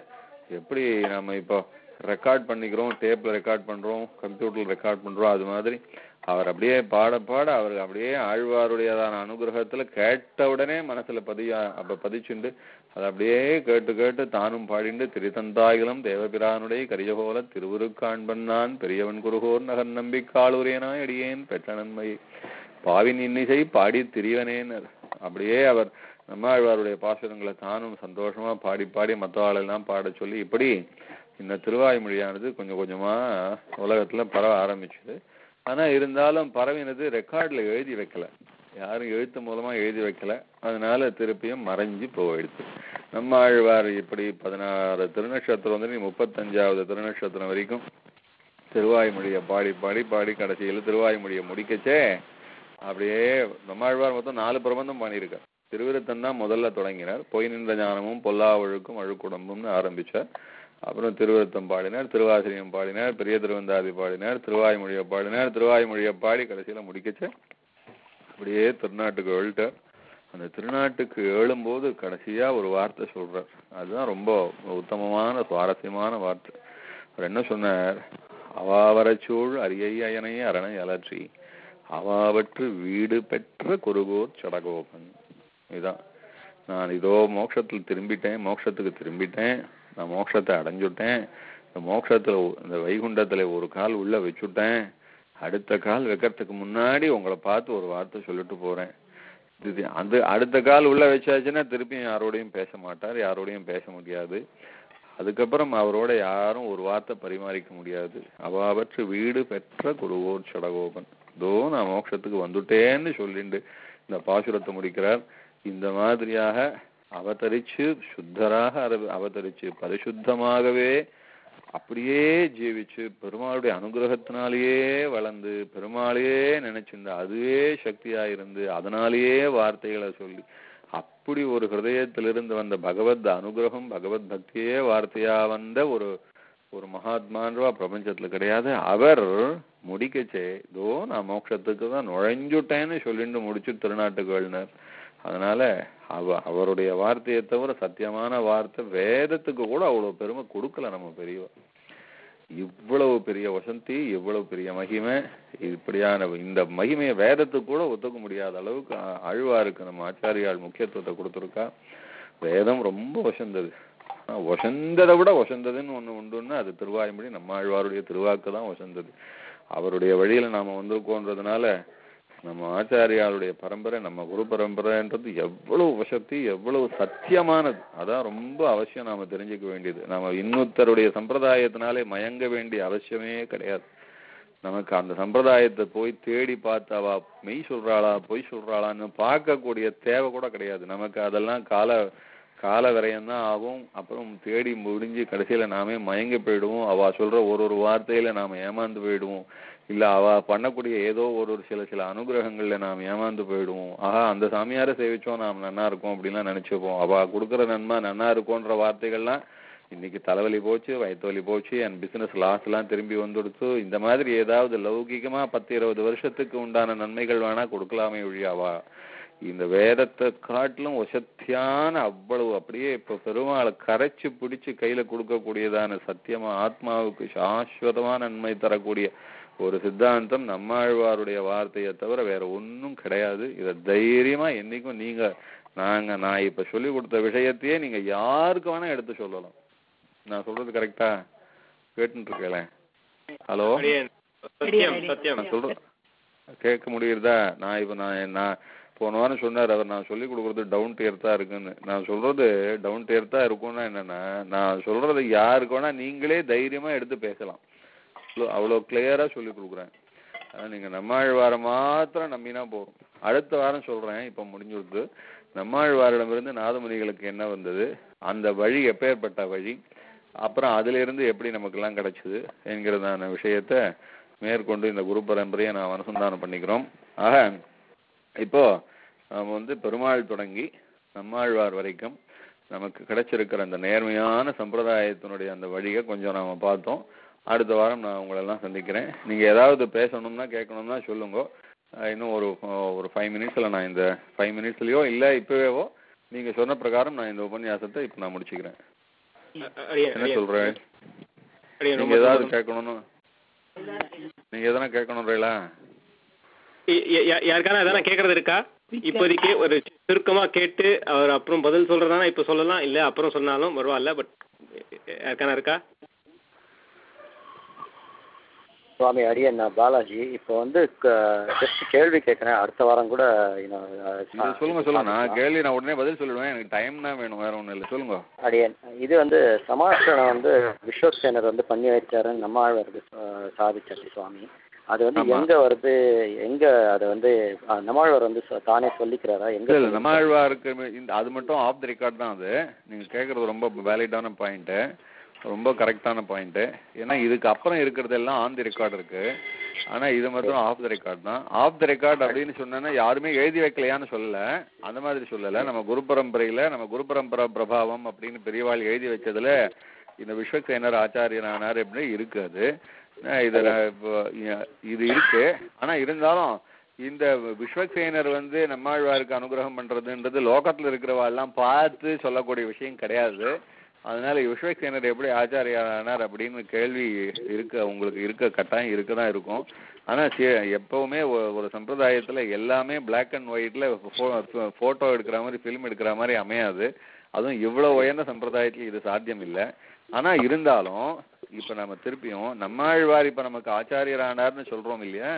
எப்படி நம்ம இப்போ ரெக்கார்ட் பண்ணிக்கிறோம் டேப்ல ரெக்கார்ட் பண்றோம் கம்ப்யூட்டர்ல ரெக்கார்ட் பண்றோம் அது மாதிரி அவர் அப்படியே பாட பாட அவர் அப்படியே ஆழ்வாருடையதான அனுகிரகத்துல கேட்ட உடனே மனசுல பதிய அப்ப பதிச்சுண்டு அதை அப்படியே கேட்டு கேட்டு தானும் பாடிண்டு திருத்தந்தாயிலும் தேவபிரானுடைய கரிய போல திருவுருக்காண்பன் நான் பெரியவன் குருகோர் நகர் நம்பிக்காளுரியனாய் அடியேன் பெற்ற நன்மை பாவின் இன்னிசை பாடி திரியவனேனர் அப்படியே அவர் நம்மாழ்வாருடைய பாசுரங்களை தானும் சந்தோஷமா பாடி பாடி மற்றவாளெல்லாம் பாட சொல்லி இப்படி இந்த திருவாய்மொழியானது கொஞ்சம் கொஞ்சமா உலகத்துல பரவ ஆரம்பிச்சது ஆனா இருந்தாலும் பரவினது ரெக்கார்ட்ல எழுதி வைக்கல யாரும் எழுத்து மூலமா எழுதி வைக்கல அதனால திருப்பியும் மறைஞ்சு போயிடுச்சு நம்ம ஆழ்வார் இப்படி பதினாறு திருநட்சத்திரம் வந்து நீ முப்பத்தஞ்சாவது திருநட்சத்திரம் வரைக்கும் திருவாய்மொழியை பாடி பாடி பாடி கடைசியில் திருவாய்மொழியை முடிக்கச்சே அப்படியே நம்மாழ்வார் மொத்தம் நாலு பிரபந்தம் பண்ணியிருக்கார் திருவிருத்தம் தான் முதல்ல தொடங்கினார் பொய் நின்ற ஞானமும் பொல்லா ஒழுக்கும் அழுக்குடம்பும்னு ஆரம்பிச்சார் அப்புறம் திருவிருத்தம் பாடினார் திருவாசிரியம் பாடினார் பெரிய திருவந்தாதி பாடினார் திருவாய்மொழியை பாடினார் திருவாய்மொழியை பாடி கடைசியில முடிக்கச்சே அப்படியே திருநாட்டுக்கு எழுட்டார் அந்த திருநாட்டுக்கு ஏழும்போது கடைசியா ஒரு வார்த்தை சொல்றார் அதுதான் ரொம்ப உத்தமமான சுவாரஸ்யமான வார்த்தை அவர் என்ன சொன்னார் அவாவரச்சூழ் அரியை அயனை அரணை அலற்றி அவாவற்று வீடு பெற்ற குருகோர் சடகோபன் இதுதான் நான் இதோ மோட்சத்தில் திரும்பிட்டேன் மோட்சத்துக்கு திரும்பிட்டேன் நான் மோட்சத்தை அடைஞ்சுட்டேன் இந்த மோட்சத்துல ஒ- இந்த வைகுண்டத்துல ஒரு கால் உள்ள வச்சுட்டேன் அடுத்த கால் வைக்கிறதுக்கு முன்னாடி உங்களை பார்த்து ஒரு வார்த்தை சொல்லிட்டு போறேன் இது அந்த அடுத்த கால் உள்ள வச்சாச்சுன்னா திருப்பியும் யாரோடையும் பேச மாட்டார் யாரோடையும் பேச முடியாது அதுக்கப்புறம் அவரோட யாரும் ஒரு வார்த்தை பரிமாறிக்க முடியாது அவாவற்று வீடு பெற்ற குருவோர் சடகோபன் இதோ நான் மோட்சத்துக்கு வந்துட்டேன்னு சொல்லிண்டு இந்த பாசுரத்தை முடிக்கிறார் இந்த மாதிரியாக அவதரிச்சு சுத்தராக அவ- அவதரிச்சு பரிசுத்தமாகவே அப்படியே ஜீவிச்சு பெருமாளுடைய அனுகிரகத்தினாலேயே வளர்ந்து பெருமாளையே நினைச்சிருந்து அதுவே சக்தியா இருந்து அதனாலேயே வார்த்தைகளை சொல்லி அப்படி ஒரு ஹிருதயத்திலிருந்து வந்த பகவத் அனுகிரகம் பகவத் பக்தியே வார்த்தையா வந்த ஒரு ஒரு மகாத்மான்றவா பிரபஞ்சத்துல கிடையாது அவர் முடிக்கச்சே இதோ நான் மோட்சத்துக்கு தான் நுழைஞ்சுட்டேன்னு சொல்லிட்டு முடிச்சு திருநாட்டுக்கு எழுதினார் அதனால அவ அவருடைய வார்த்தையை தவிர சத்தியமான வார்த்தை வேதத்துக்கு கூட அவ்வளவு பெருமை கொடுக்கல நம்ம பெரியவா இவ்வளவு பெரிய வசந்தி இவ்வளவு பெரிய மகிமை இப்படியான இந்த மகிமையை வேதத்துக்கு கூட ஒத்துக்க முடியாத அளவுக்கு அ- அழ்வாருக்கு நம்ம ஆச்சாரியால் முக்கியத்துவத்தை கொடுத்துருக்கா வேதம் ரொம்ப வசந்தது ஆனா, வசந்ததை விட வசந்ததுன்னு ஒண்ணு உண்டுன்னா அது திருவாய்மொழி நம்ம ஆழ்வாருடைய திருவாக்கு தான் வசந்தது அவருடைய வழியில நாம வந்திருக்கோன்றதுனால நம்ம ஆச்சாரியாளுடைய பரம்பரை நம்ம குரு பரம்பரைன்றது எவ்வளவு வசதி எவ்வளவு சத்தியமானது அதான் ரொம்ப அவசியம் நாம தெரிஞ்சுக்க வேண்டியது நாம இன்னொருத்தருடைய சம்பிரதாயத்தினாலே மயங்க வேண்டிய அவசியமே கிடையாது நமக்கு அந்த சம்பிரதாயத்தை போய் தேடி பார்த்து அவ மெய் சொல்றாளா பொய் சொல்றாளான்னு பார்க்கக்கூடிய தேவை கூட கிடையாது நமக்கு அதெல்லாம் கால கால விரயம் தான் ஆகும் அப்புறம் தேடி முடிஞ்சு கடைசியில நாமே மயங்கி போயிடுவோம் அவ சொல்ற ஒரு ஒரு வார்த்தையில நாம ஏமாந்து போயிடுவோம் இல்ல அவ பண்ணக்கூடிய ஏதோ ஒரு ஒரு சில சில அனுகிரகங்கள்ல நாம் ஏமாந்து போயிடுவோம் ஆஹா அந்த சாமியாரை சேவிச்சோம் நாம் நன்னா இருக்கோம் அப்படின்லாம் நினைச்சுப்போம் அவ கொடுக்குற நன்மை நன்னா இருக்கும்ன்ற வார்த்தைகள்லாம் இன்னைக்கு தலைவலி போச்சு வயிற்று வலி போச்சு என் பிசினஸ் லாஸ் எல்லாம் திரும்பி வந்துடுச்சு இந்த மாதிரி ஏதாவது லௌகிகமா பத்து இருபது வருஷத்துக்கு உண்டான நன்மைகள் வேணா கொடுக்கலாமே ஒழியாவா இந்த வேதத்தை காட்டிலும் வசத்தியான அவ்வளவு அப்படியே இப்ப பெருமாளை கரைச்சு பிடிச்சு கையில கொடுக்கக்கூடியதான சத்தியமா ஆத்மாவுக்கு சாஸ்வதமான நன்மை தரக்கூடிய ஒரு சித்தாந்தம் நம்மாழ்வாருடைய வார்த்தையை தவிர வேற ஒண்ணும் கிடையாது இத தைரியமா என்னைக்கும் நீங்க நாங்க நான் இப்ப சொல்லி கொடுத்த விஷயத்தையே நீங்க யாருக்கு வேணா எடுத்து சொல்லலாம் நான் சொல்றது கரெக்டா கேட்டுட்டு இருக்கேன் ஹலோ அடியேன் சத்தியம் சத்தியம் நான் சொல்றேன் கேட்க முடியுறதா நான் இப்ப நான் நான் போன வாரம் சொன்னார் அவர் நான் சொல்லி கொடுக்கறது டவுன் டு எர்த்தா இருக்குன்னு நான் சொல்றது டவுன் டு எர்த்தா இருக்கும்னா என்னன்னா நான் சொல்றது யாருக்கு வேணா நீங்களே தைரியமா எடுத்து பேசலாம் அவ்வளோ- அவ்வளோ கிளியரா சொல்லி கொடுக்குறேன் அதான் நீங்க நம்மாழ்வாரை மாத்திரம் நம்பினா போதும் அடுத்த வாரம் சொல்றேன் இப்ப முடிஞ்சுடுது நம்மாழ்வாரிடமிருந்து நாதமுனிகளுக்கு என்ன வந்தது அந்த வழி எப்பேற்பட்ட வழி அப்புறம் அதுல இருந்து எப்படி நமக்கெல்லாம் கிடைச்சது என்கிறதான விஷயத்த மேற்கொண்டு இந்த குரு பரம்பரையை நான் அனுசந்தானம் பண்ணிக்கிறோம் ஆக இப்போ நாம வந்து பெருமாள் தொடங்கி நம்மாழ்வார் வரைக்கும் நமக்கு கிடைச்சிருக்கிற அந்த நேர்மையான சம்பிரதாயத்தினுடைய அந்த வழியை கொஞ்சம் நாம பார்த்தோம் அடுத்த வாரம் நான் உங்களை எல்லாம் சந்திக்கிறேன் நீங்க ஏதாவது பேசணும்னா கேட்கணும்னா சொல்லுங்க அஹ் இன்னும் ஒரு அஹ் ஒரு ஃபைவ் மினிட்ஸ்ல நான் இந்த ஃபைவ் மினிட்ஸ்லயோ இல்ல இப்பவேவோ நீங்க சொன்ன பிரகாரம் நான் இந்த உபன்யாசத்தை இப்ப நான் முடிச்சுக்கிறேன் அடியேன் என்ன அடியேன் சொல்றேன் அடியேன் நீங்க ரொம்ப ஏதாவது சந்தோஷம். கேட்கணும்னு நீங்க எதனா கேட்கணும்றீங்களா ய- ய- ய- யாருக்கான எதனா கேக்குறது இருக்கா இப்போதைக்கு ஒரு சுருக்கமா கேட்டு அவர் அப்புறம் பதில் சொல்றதானா இப்ப சொல்லலாம் இல்ல அப்புறம் சொன்னாலும் பரவாயில்ல பட் யாருக்கான இருக்கா சுவாமி அடியன் நான் பாலாஜி இப்போ வந்து ஜஸ்ட் கேள்வி கேட்குறேன் அடுத்த வாரம் கூட you know, அஹ், இது சொல்லுங்க சொல்லுங்க நான் கேள்வி நான் உடனே பதில் சொல்லிடுவேன் எனக்கு டைம் தான் வேணும் வேற ஒண்ணும் இல்லை சொல்லுங்க அடியன் இது வந்து சமாஷ்கரணம் வந்து விஸ்வக்சேனர் வந்து பண்ணி வச்சாருன்னு நம்ம ஆழ்வாருக்கு சா- சாதிச்சாரு சுவாமி அது வந்து ஆமா. எங்க வருது எங்க அதை வந்து அஹ், நம்மாழ்வார் வந்து சொ- தானே சொல்லிக்கிறாரா எங்க இல்ல இல்ல நம்மாழ்வாருக்கு இந்த அது மட்டும் ஆஃப் தி ரெக்கார்ட் தான் அது நீங்க கேக்குறது ரொம்ப வேலிடான பாயிண்ட் ரொம்ப கரெக்டான பாயிண்ட் ஏன்னா இதுக்கு அப்புறம் இருக்கிறது எல்லாம் ஆன் தி ரெக்கார்ட் இருக்கு ஆனா இது மட்டும் ஆஃப் தி ரெக்கார்ட் தான் ஆஃப் தி ரெக்கார்ட் அப்படின்னு சொன்னா யாருமே எழுதி வைக்கலையான்னு சொல்லல அந்த மாதிரி சொல்லல நம்ம குரு பரம்பரையில நம்ம குரு பரம்பரா பிரபாவம் அப்படின்னு பெரியவாள் எழுதி வச்சதுல இந்த விஸ்வக்சேனர் ஆச்சாரியனானார் அப்படின்னு இருக்கு அது அஹ் இதுல இப்போ இ- இது இருக்கு ஆனா இருந்தாலும் இந்த விஸ்வக்சேனர் வந்து நம்மாழ்வாருக்கு அனுகிரகம் பண்றதுன்றது லோகத்துல இருக்கிறவா எல்லாம் பார்த்து சொல்லக்கூடிய விஷயம் கிடையாது அதனால விஸ்வக்சேனர் எப்படி ஆச்சாரியானார் அப்படின்னு கேள்வி இருக்க உங்களுக்கு இருக்க கட்டாயம் இருக்கதான் இருக்கும் ஆனா சி- எப்பவுமே ஒ- ஒரு சம்பிரதாயத்துல எல்லாமே பிளாக் அண்ட் ஒயிட்ல போட்டோ எடுக்கிற மாதிரி ஃபிலிம் எடுக்கிற மாதிரி அமையாது அதுவும் இவ்வளவு உயர்ந்த சம்பிரதாயத்துல இது சாத்தியம் இல்லை ஆனா இருந்தாலும் இப்ப நம்ம திருப்பியும் நம்மாழ்வார் இப்ப நமக்கு ஆச்சாரியரானார்னு சொல்றோம் இல்லையா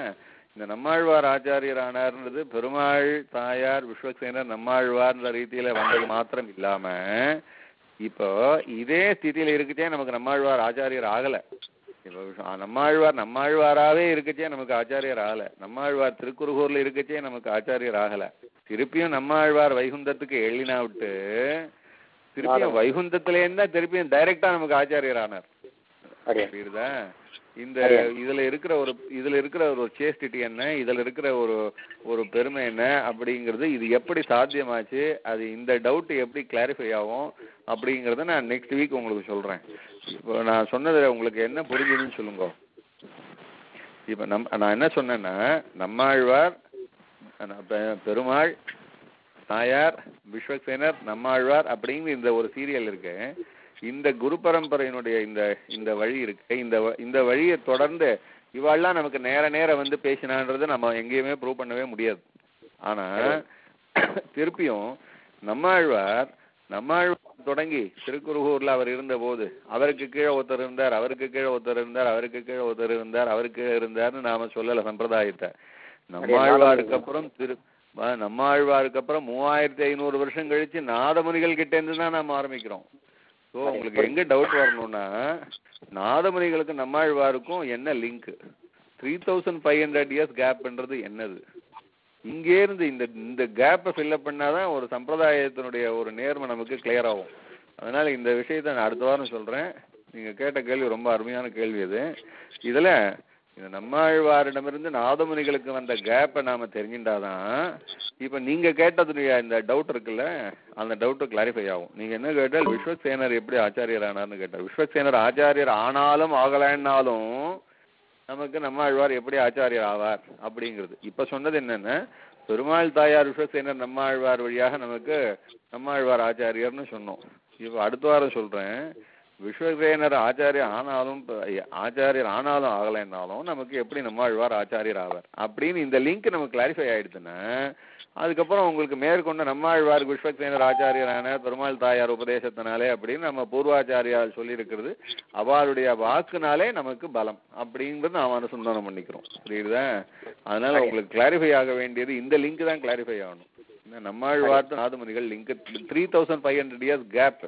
இந்த நம்மாழ்வார் ஆச்சாரியர் ஆனார்ன்றது பெருமாள் தாயார் விஸ்வக்சேனர் நம்மாழ்வார்ன்ற ரீதியில வந்தது மாத்திரம் இல்லாம இப்போ இதே ஸ்திதியில இருக்குச்சே நமக்கு நம்மாழ்வார் ஆச்சாரியர் ஆகல இப்போ விஷ- நம்மாழ்வார் நம்மாழ்வாராவே இருக்குச்சே நமக்கு ஆச்சாரியர் ஆகல நம்மாழ்வார் திருக்குறுகூர்ல இருக்குச்சே நமக்கு ஆச்சாரியர் ஆகல திருப்பியும் நம்மாழ்வார் வைகுந்தத்துக்கு எழினா விட்டு திருப்பியும் வைகுந்தத்துல இருந்தா திருப்பியும் டைரக்டா நமக்கு ஆச்சாரியர் ஆனார் அப்படியே புரியுதா இந்த சரியா. இதுல இருக்கிற ஒரு இதுல இருக்கிற ஒரு சேஸ்டிட்டி என்ன இதுல இருக்கிற ஒரு ஒரு பெருமை என்ன அப்படிங்கிறது இது எப்படி சாத்தியமாச்சு அது இந்த டவுட் எப்படி கிளாரிஃபை ஆகும் அப்படிங்கறத நான் நெக்ஸ்ட் வீக் உங்களுக்கு சொல்றேன் இப்போ நான் சொன்னது உங்களுக்கு என்ன புரிஞ்சுதுன்னு சொல்லுங்க இப்ப நம் நான் என்ன சொன்னேன்னா நம்மாழ்வார் அஹ் பெ- பெருமாள் தாயார் விஸ்வக்சேனர் நம்மாழ்வார் அப்படிங்கிற இந்த ஒரு சீரியல் இருக்கு இந்த குரு பரம்பரையினுடைய இந்த இந்த வழி இருக்கு இந்த வ- இந்த வழியை தொடர்ந்து இவாள்லாம் நமக்கு நேர நேர வந்து பேசினான்றதை நம்ம எங்கேயுமே ப்ரூவ் பண்ணவே முடியாது ஆனா திருப்பியும் நம்மாழ்வார் நம்மாழ்வார் தொடங்கி திருக்குறுகூர்ல அவர் இருந்தபோது அவருக்கு கீழே ஒருத்தர் இருந்தார் அவருக்கு கீழே ஒருத்தர் இருந்தார் அவருக்கு கீழே ஒருத்தர் இருந்தார் அவருக்கு கீழே இருந்தார்னு நாம சொல்லல சம்பிரதாயத்தை நம்மாழ்வாருக்கு அப்புறம் திரு வ- நம்மாழ்வாருக்கு அப்புறம் மூவாயிரத்தி ஐநூறு வருஷம் கழிச்சு நாதமுனிகள் கிட்ட இருந்து தான் நாம ஆரம்பிக்கிறோம் ஸோ உங்களுக்கு எங்க டவுட் வரணும்னா நாதமுனிகளுக்கு நம்மாழ்வாருக்கும் என்ன link three thousand five hundred years கேப்ன்றது என்னது இங்கே இருந்து இந்த இந்த கேப்பை ஃபில்அப் பண்ணாதான் ஒரு சம்பிரதாயத்தினுடைய ஒரு நேர்மை நமக்கு கிளியர் ஆகும் அதனால இந்த விஷயத்தை நான் அடுத்த வாரம் சொல்றேன் நீங்க கேட்ட கேள்வி ரொம்ப அருமையான கேள்வி அது இதுல இந்த நம்மாழ்வாரிடமிருந்து நாதமுனிகளுக்கு வந்த கேப்பை நாம தெரிஞ்சுட்டாதான் இப்ப நீங்க கேட்டதுடைய இந்த டவுட் இருக்குல்ல அந்த டவுட் கிளாரிஃபை ஆகும் நீங்க என்ன கேட்டால் விஸ்வக்சேனர் எப்படி ஆச்சாரியர் ஆனார்னு கேட்டால் விஸ்வக்சேனர் ஆச்சாரியர் ஆனாலும் ஆகலைன்னாலும் நமக்கு நம்மாழ்வார் எப்படி ஆச்சாரியர் ஆவார் அப்படிங்கிறது இப்ப சொன்னது என்னன்னா பெருமாள் தாயார் விஸ்வசேனர் நம்மாழ்வார் வழியாக நமக்கு நம்மாழ்வார் ஆச்சாரியர்னு சொன்னோம் இப்ப அடுத்த வாரம் சொல்றேன் விஸ்வசேனர் ஆச்சாரியர் ஆனாலும் ப- ஆச்சாரியர் ஆனாலும் ஆகலைன்னாலும் நமக்கு எப்படி நம்மாழ்வார் ஆச்சாரியர் ஆவார் அப்படின்னு இந்த லிங்க் நமக்கு கிளாரிஃபை ஆயிடுச்சுன்னா அதுக்கப்புறம் உங்களுக்கு மேற்கொண்டு நம்மாழ்வார் விஸ்வசேனர் ஆச்சாரியரான பெருமாள் தாயார் உபதேசத்தினாலே அப்படின்னு நம்ம பூர்வாச்சாரியால் சொல்லியிருக்கிறது அவருடைய வாக்குனாலே நமக்கு பலம் அப்படிங்கிறது நாம் அனுசந்தானம் பண்ணிக்கிறோம் புரியுதா அதனால உங்களுக்கு கிளாரிஃபை ஆக வேண்டியது இந்த லிங்க் தான் கிளாரிஃபை ஆகணும் இந்த நம்மாழ்வார் நாதமுனிகள் link three thousand five hundred years gap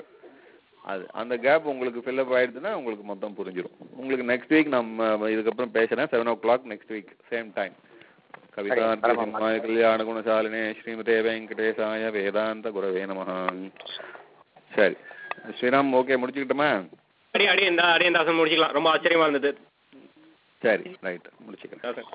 அது அந்த கேப் உங்களுக்கு ஃபில்அப் ஆயிடுச்சுன்னா உங்களுக்கு மொத்தம் புரிஞ்சிடும் உங்களுக்கு நெக்ஸ்ட் வீக் நம்ம இதுக்கப்புறம் பேசுறேன் seven o'clock next week same time கவிதார்த்திய சிம்மாய கல்யாண குணசாலினே ஸ்ரீமதே வெங்கடேசாய வேதாந்த குரவே நமஹ சரி ஸ்ரீராம் ஓகே முடிச்சுக்கிட்டோமா அடி அடி இந்த அடியந்தாசன் முடிச்சுக்கலாம் ரொம்ப ஆச்சரியமா இருந்தது சரி ரைட் முடிச்சுக்கிறேன் தாசன்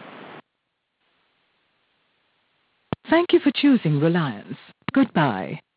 Thank you for choosing Reliance. Goodbye.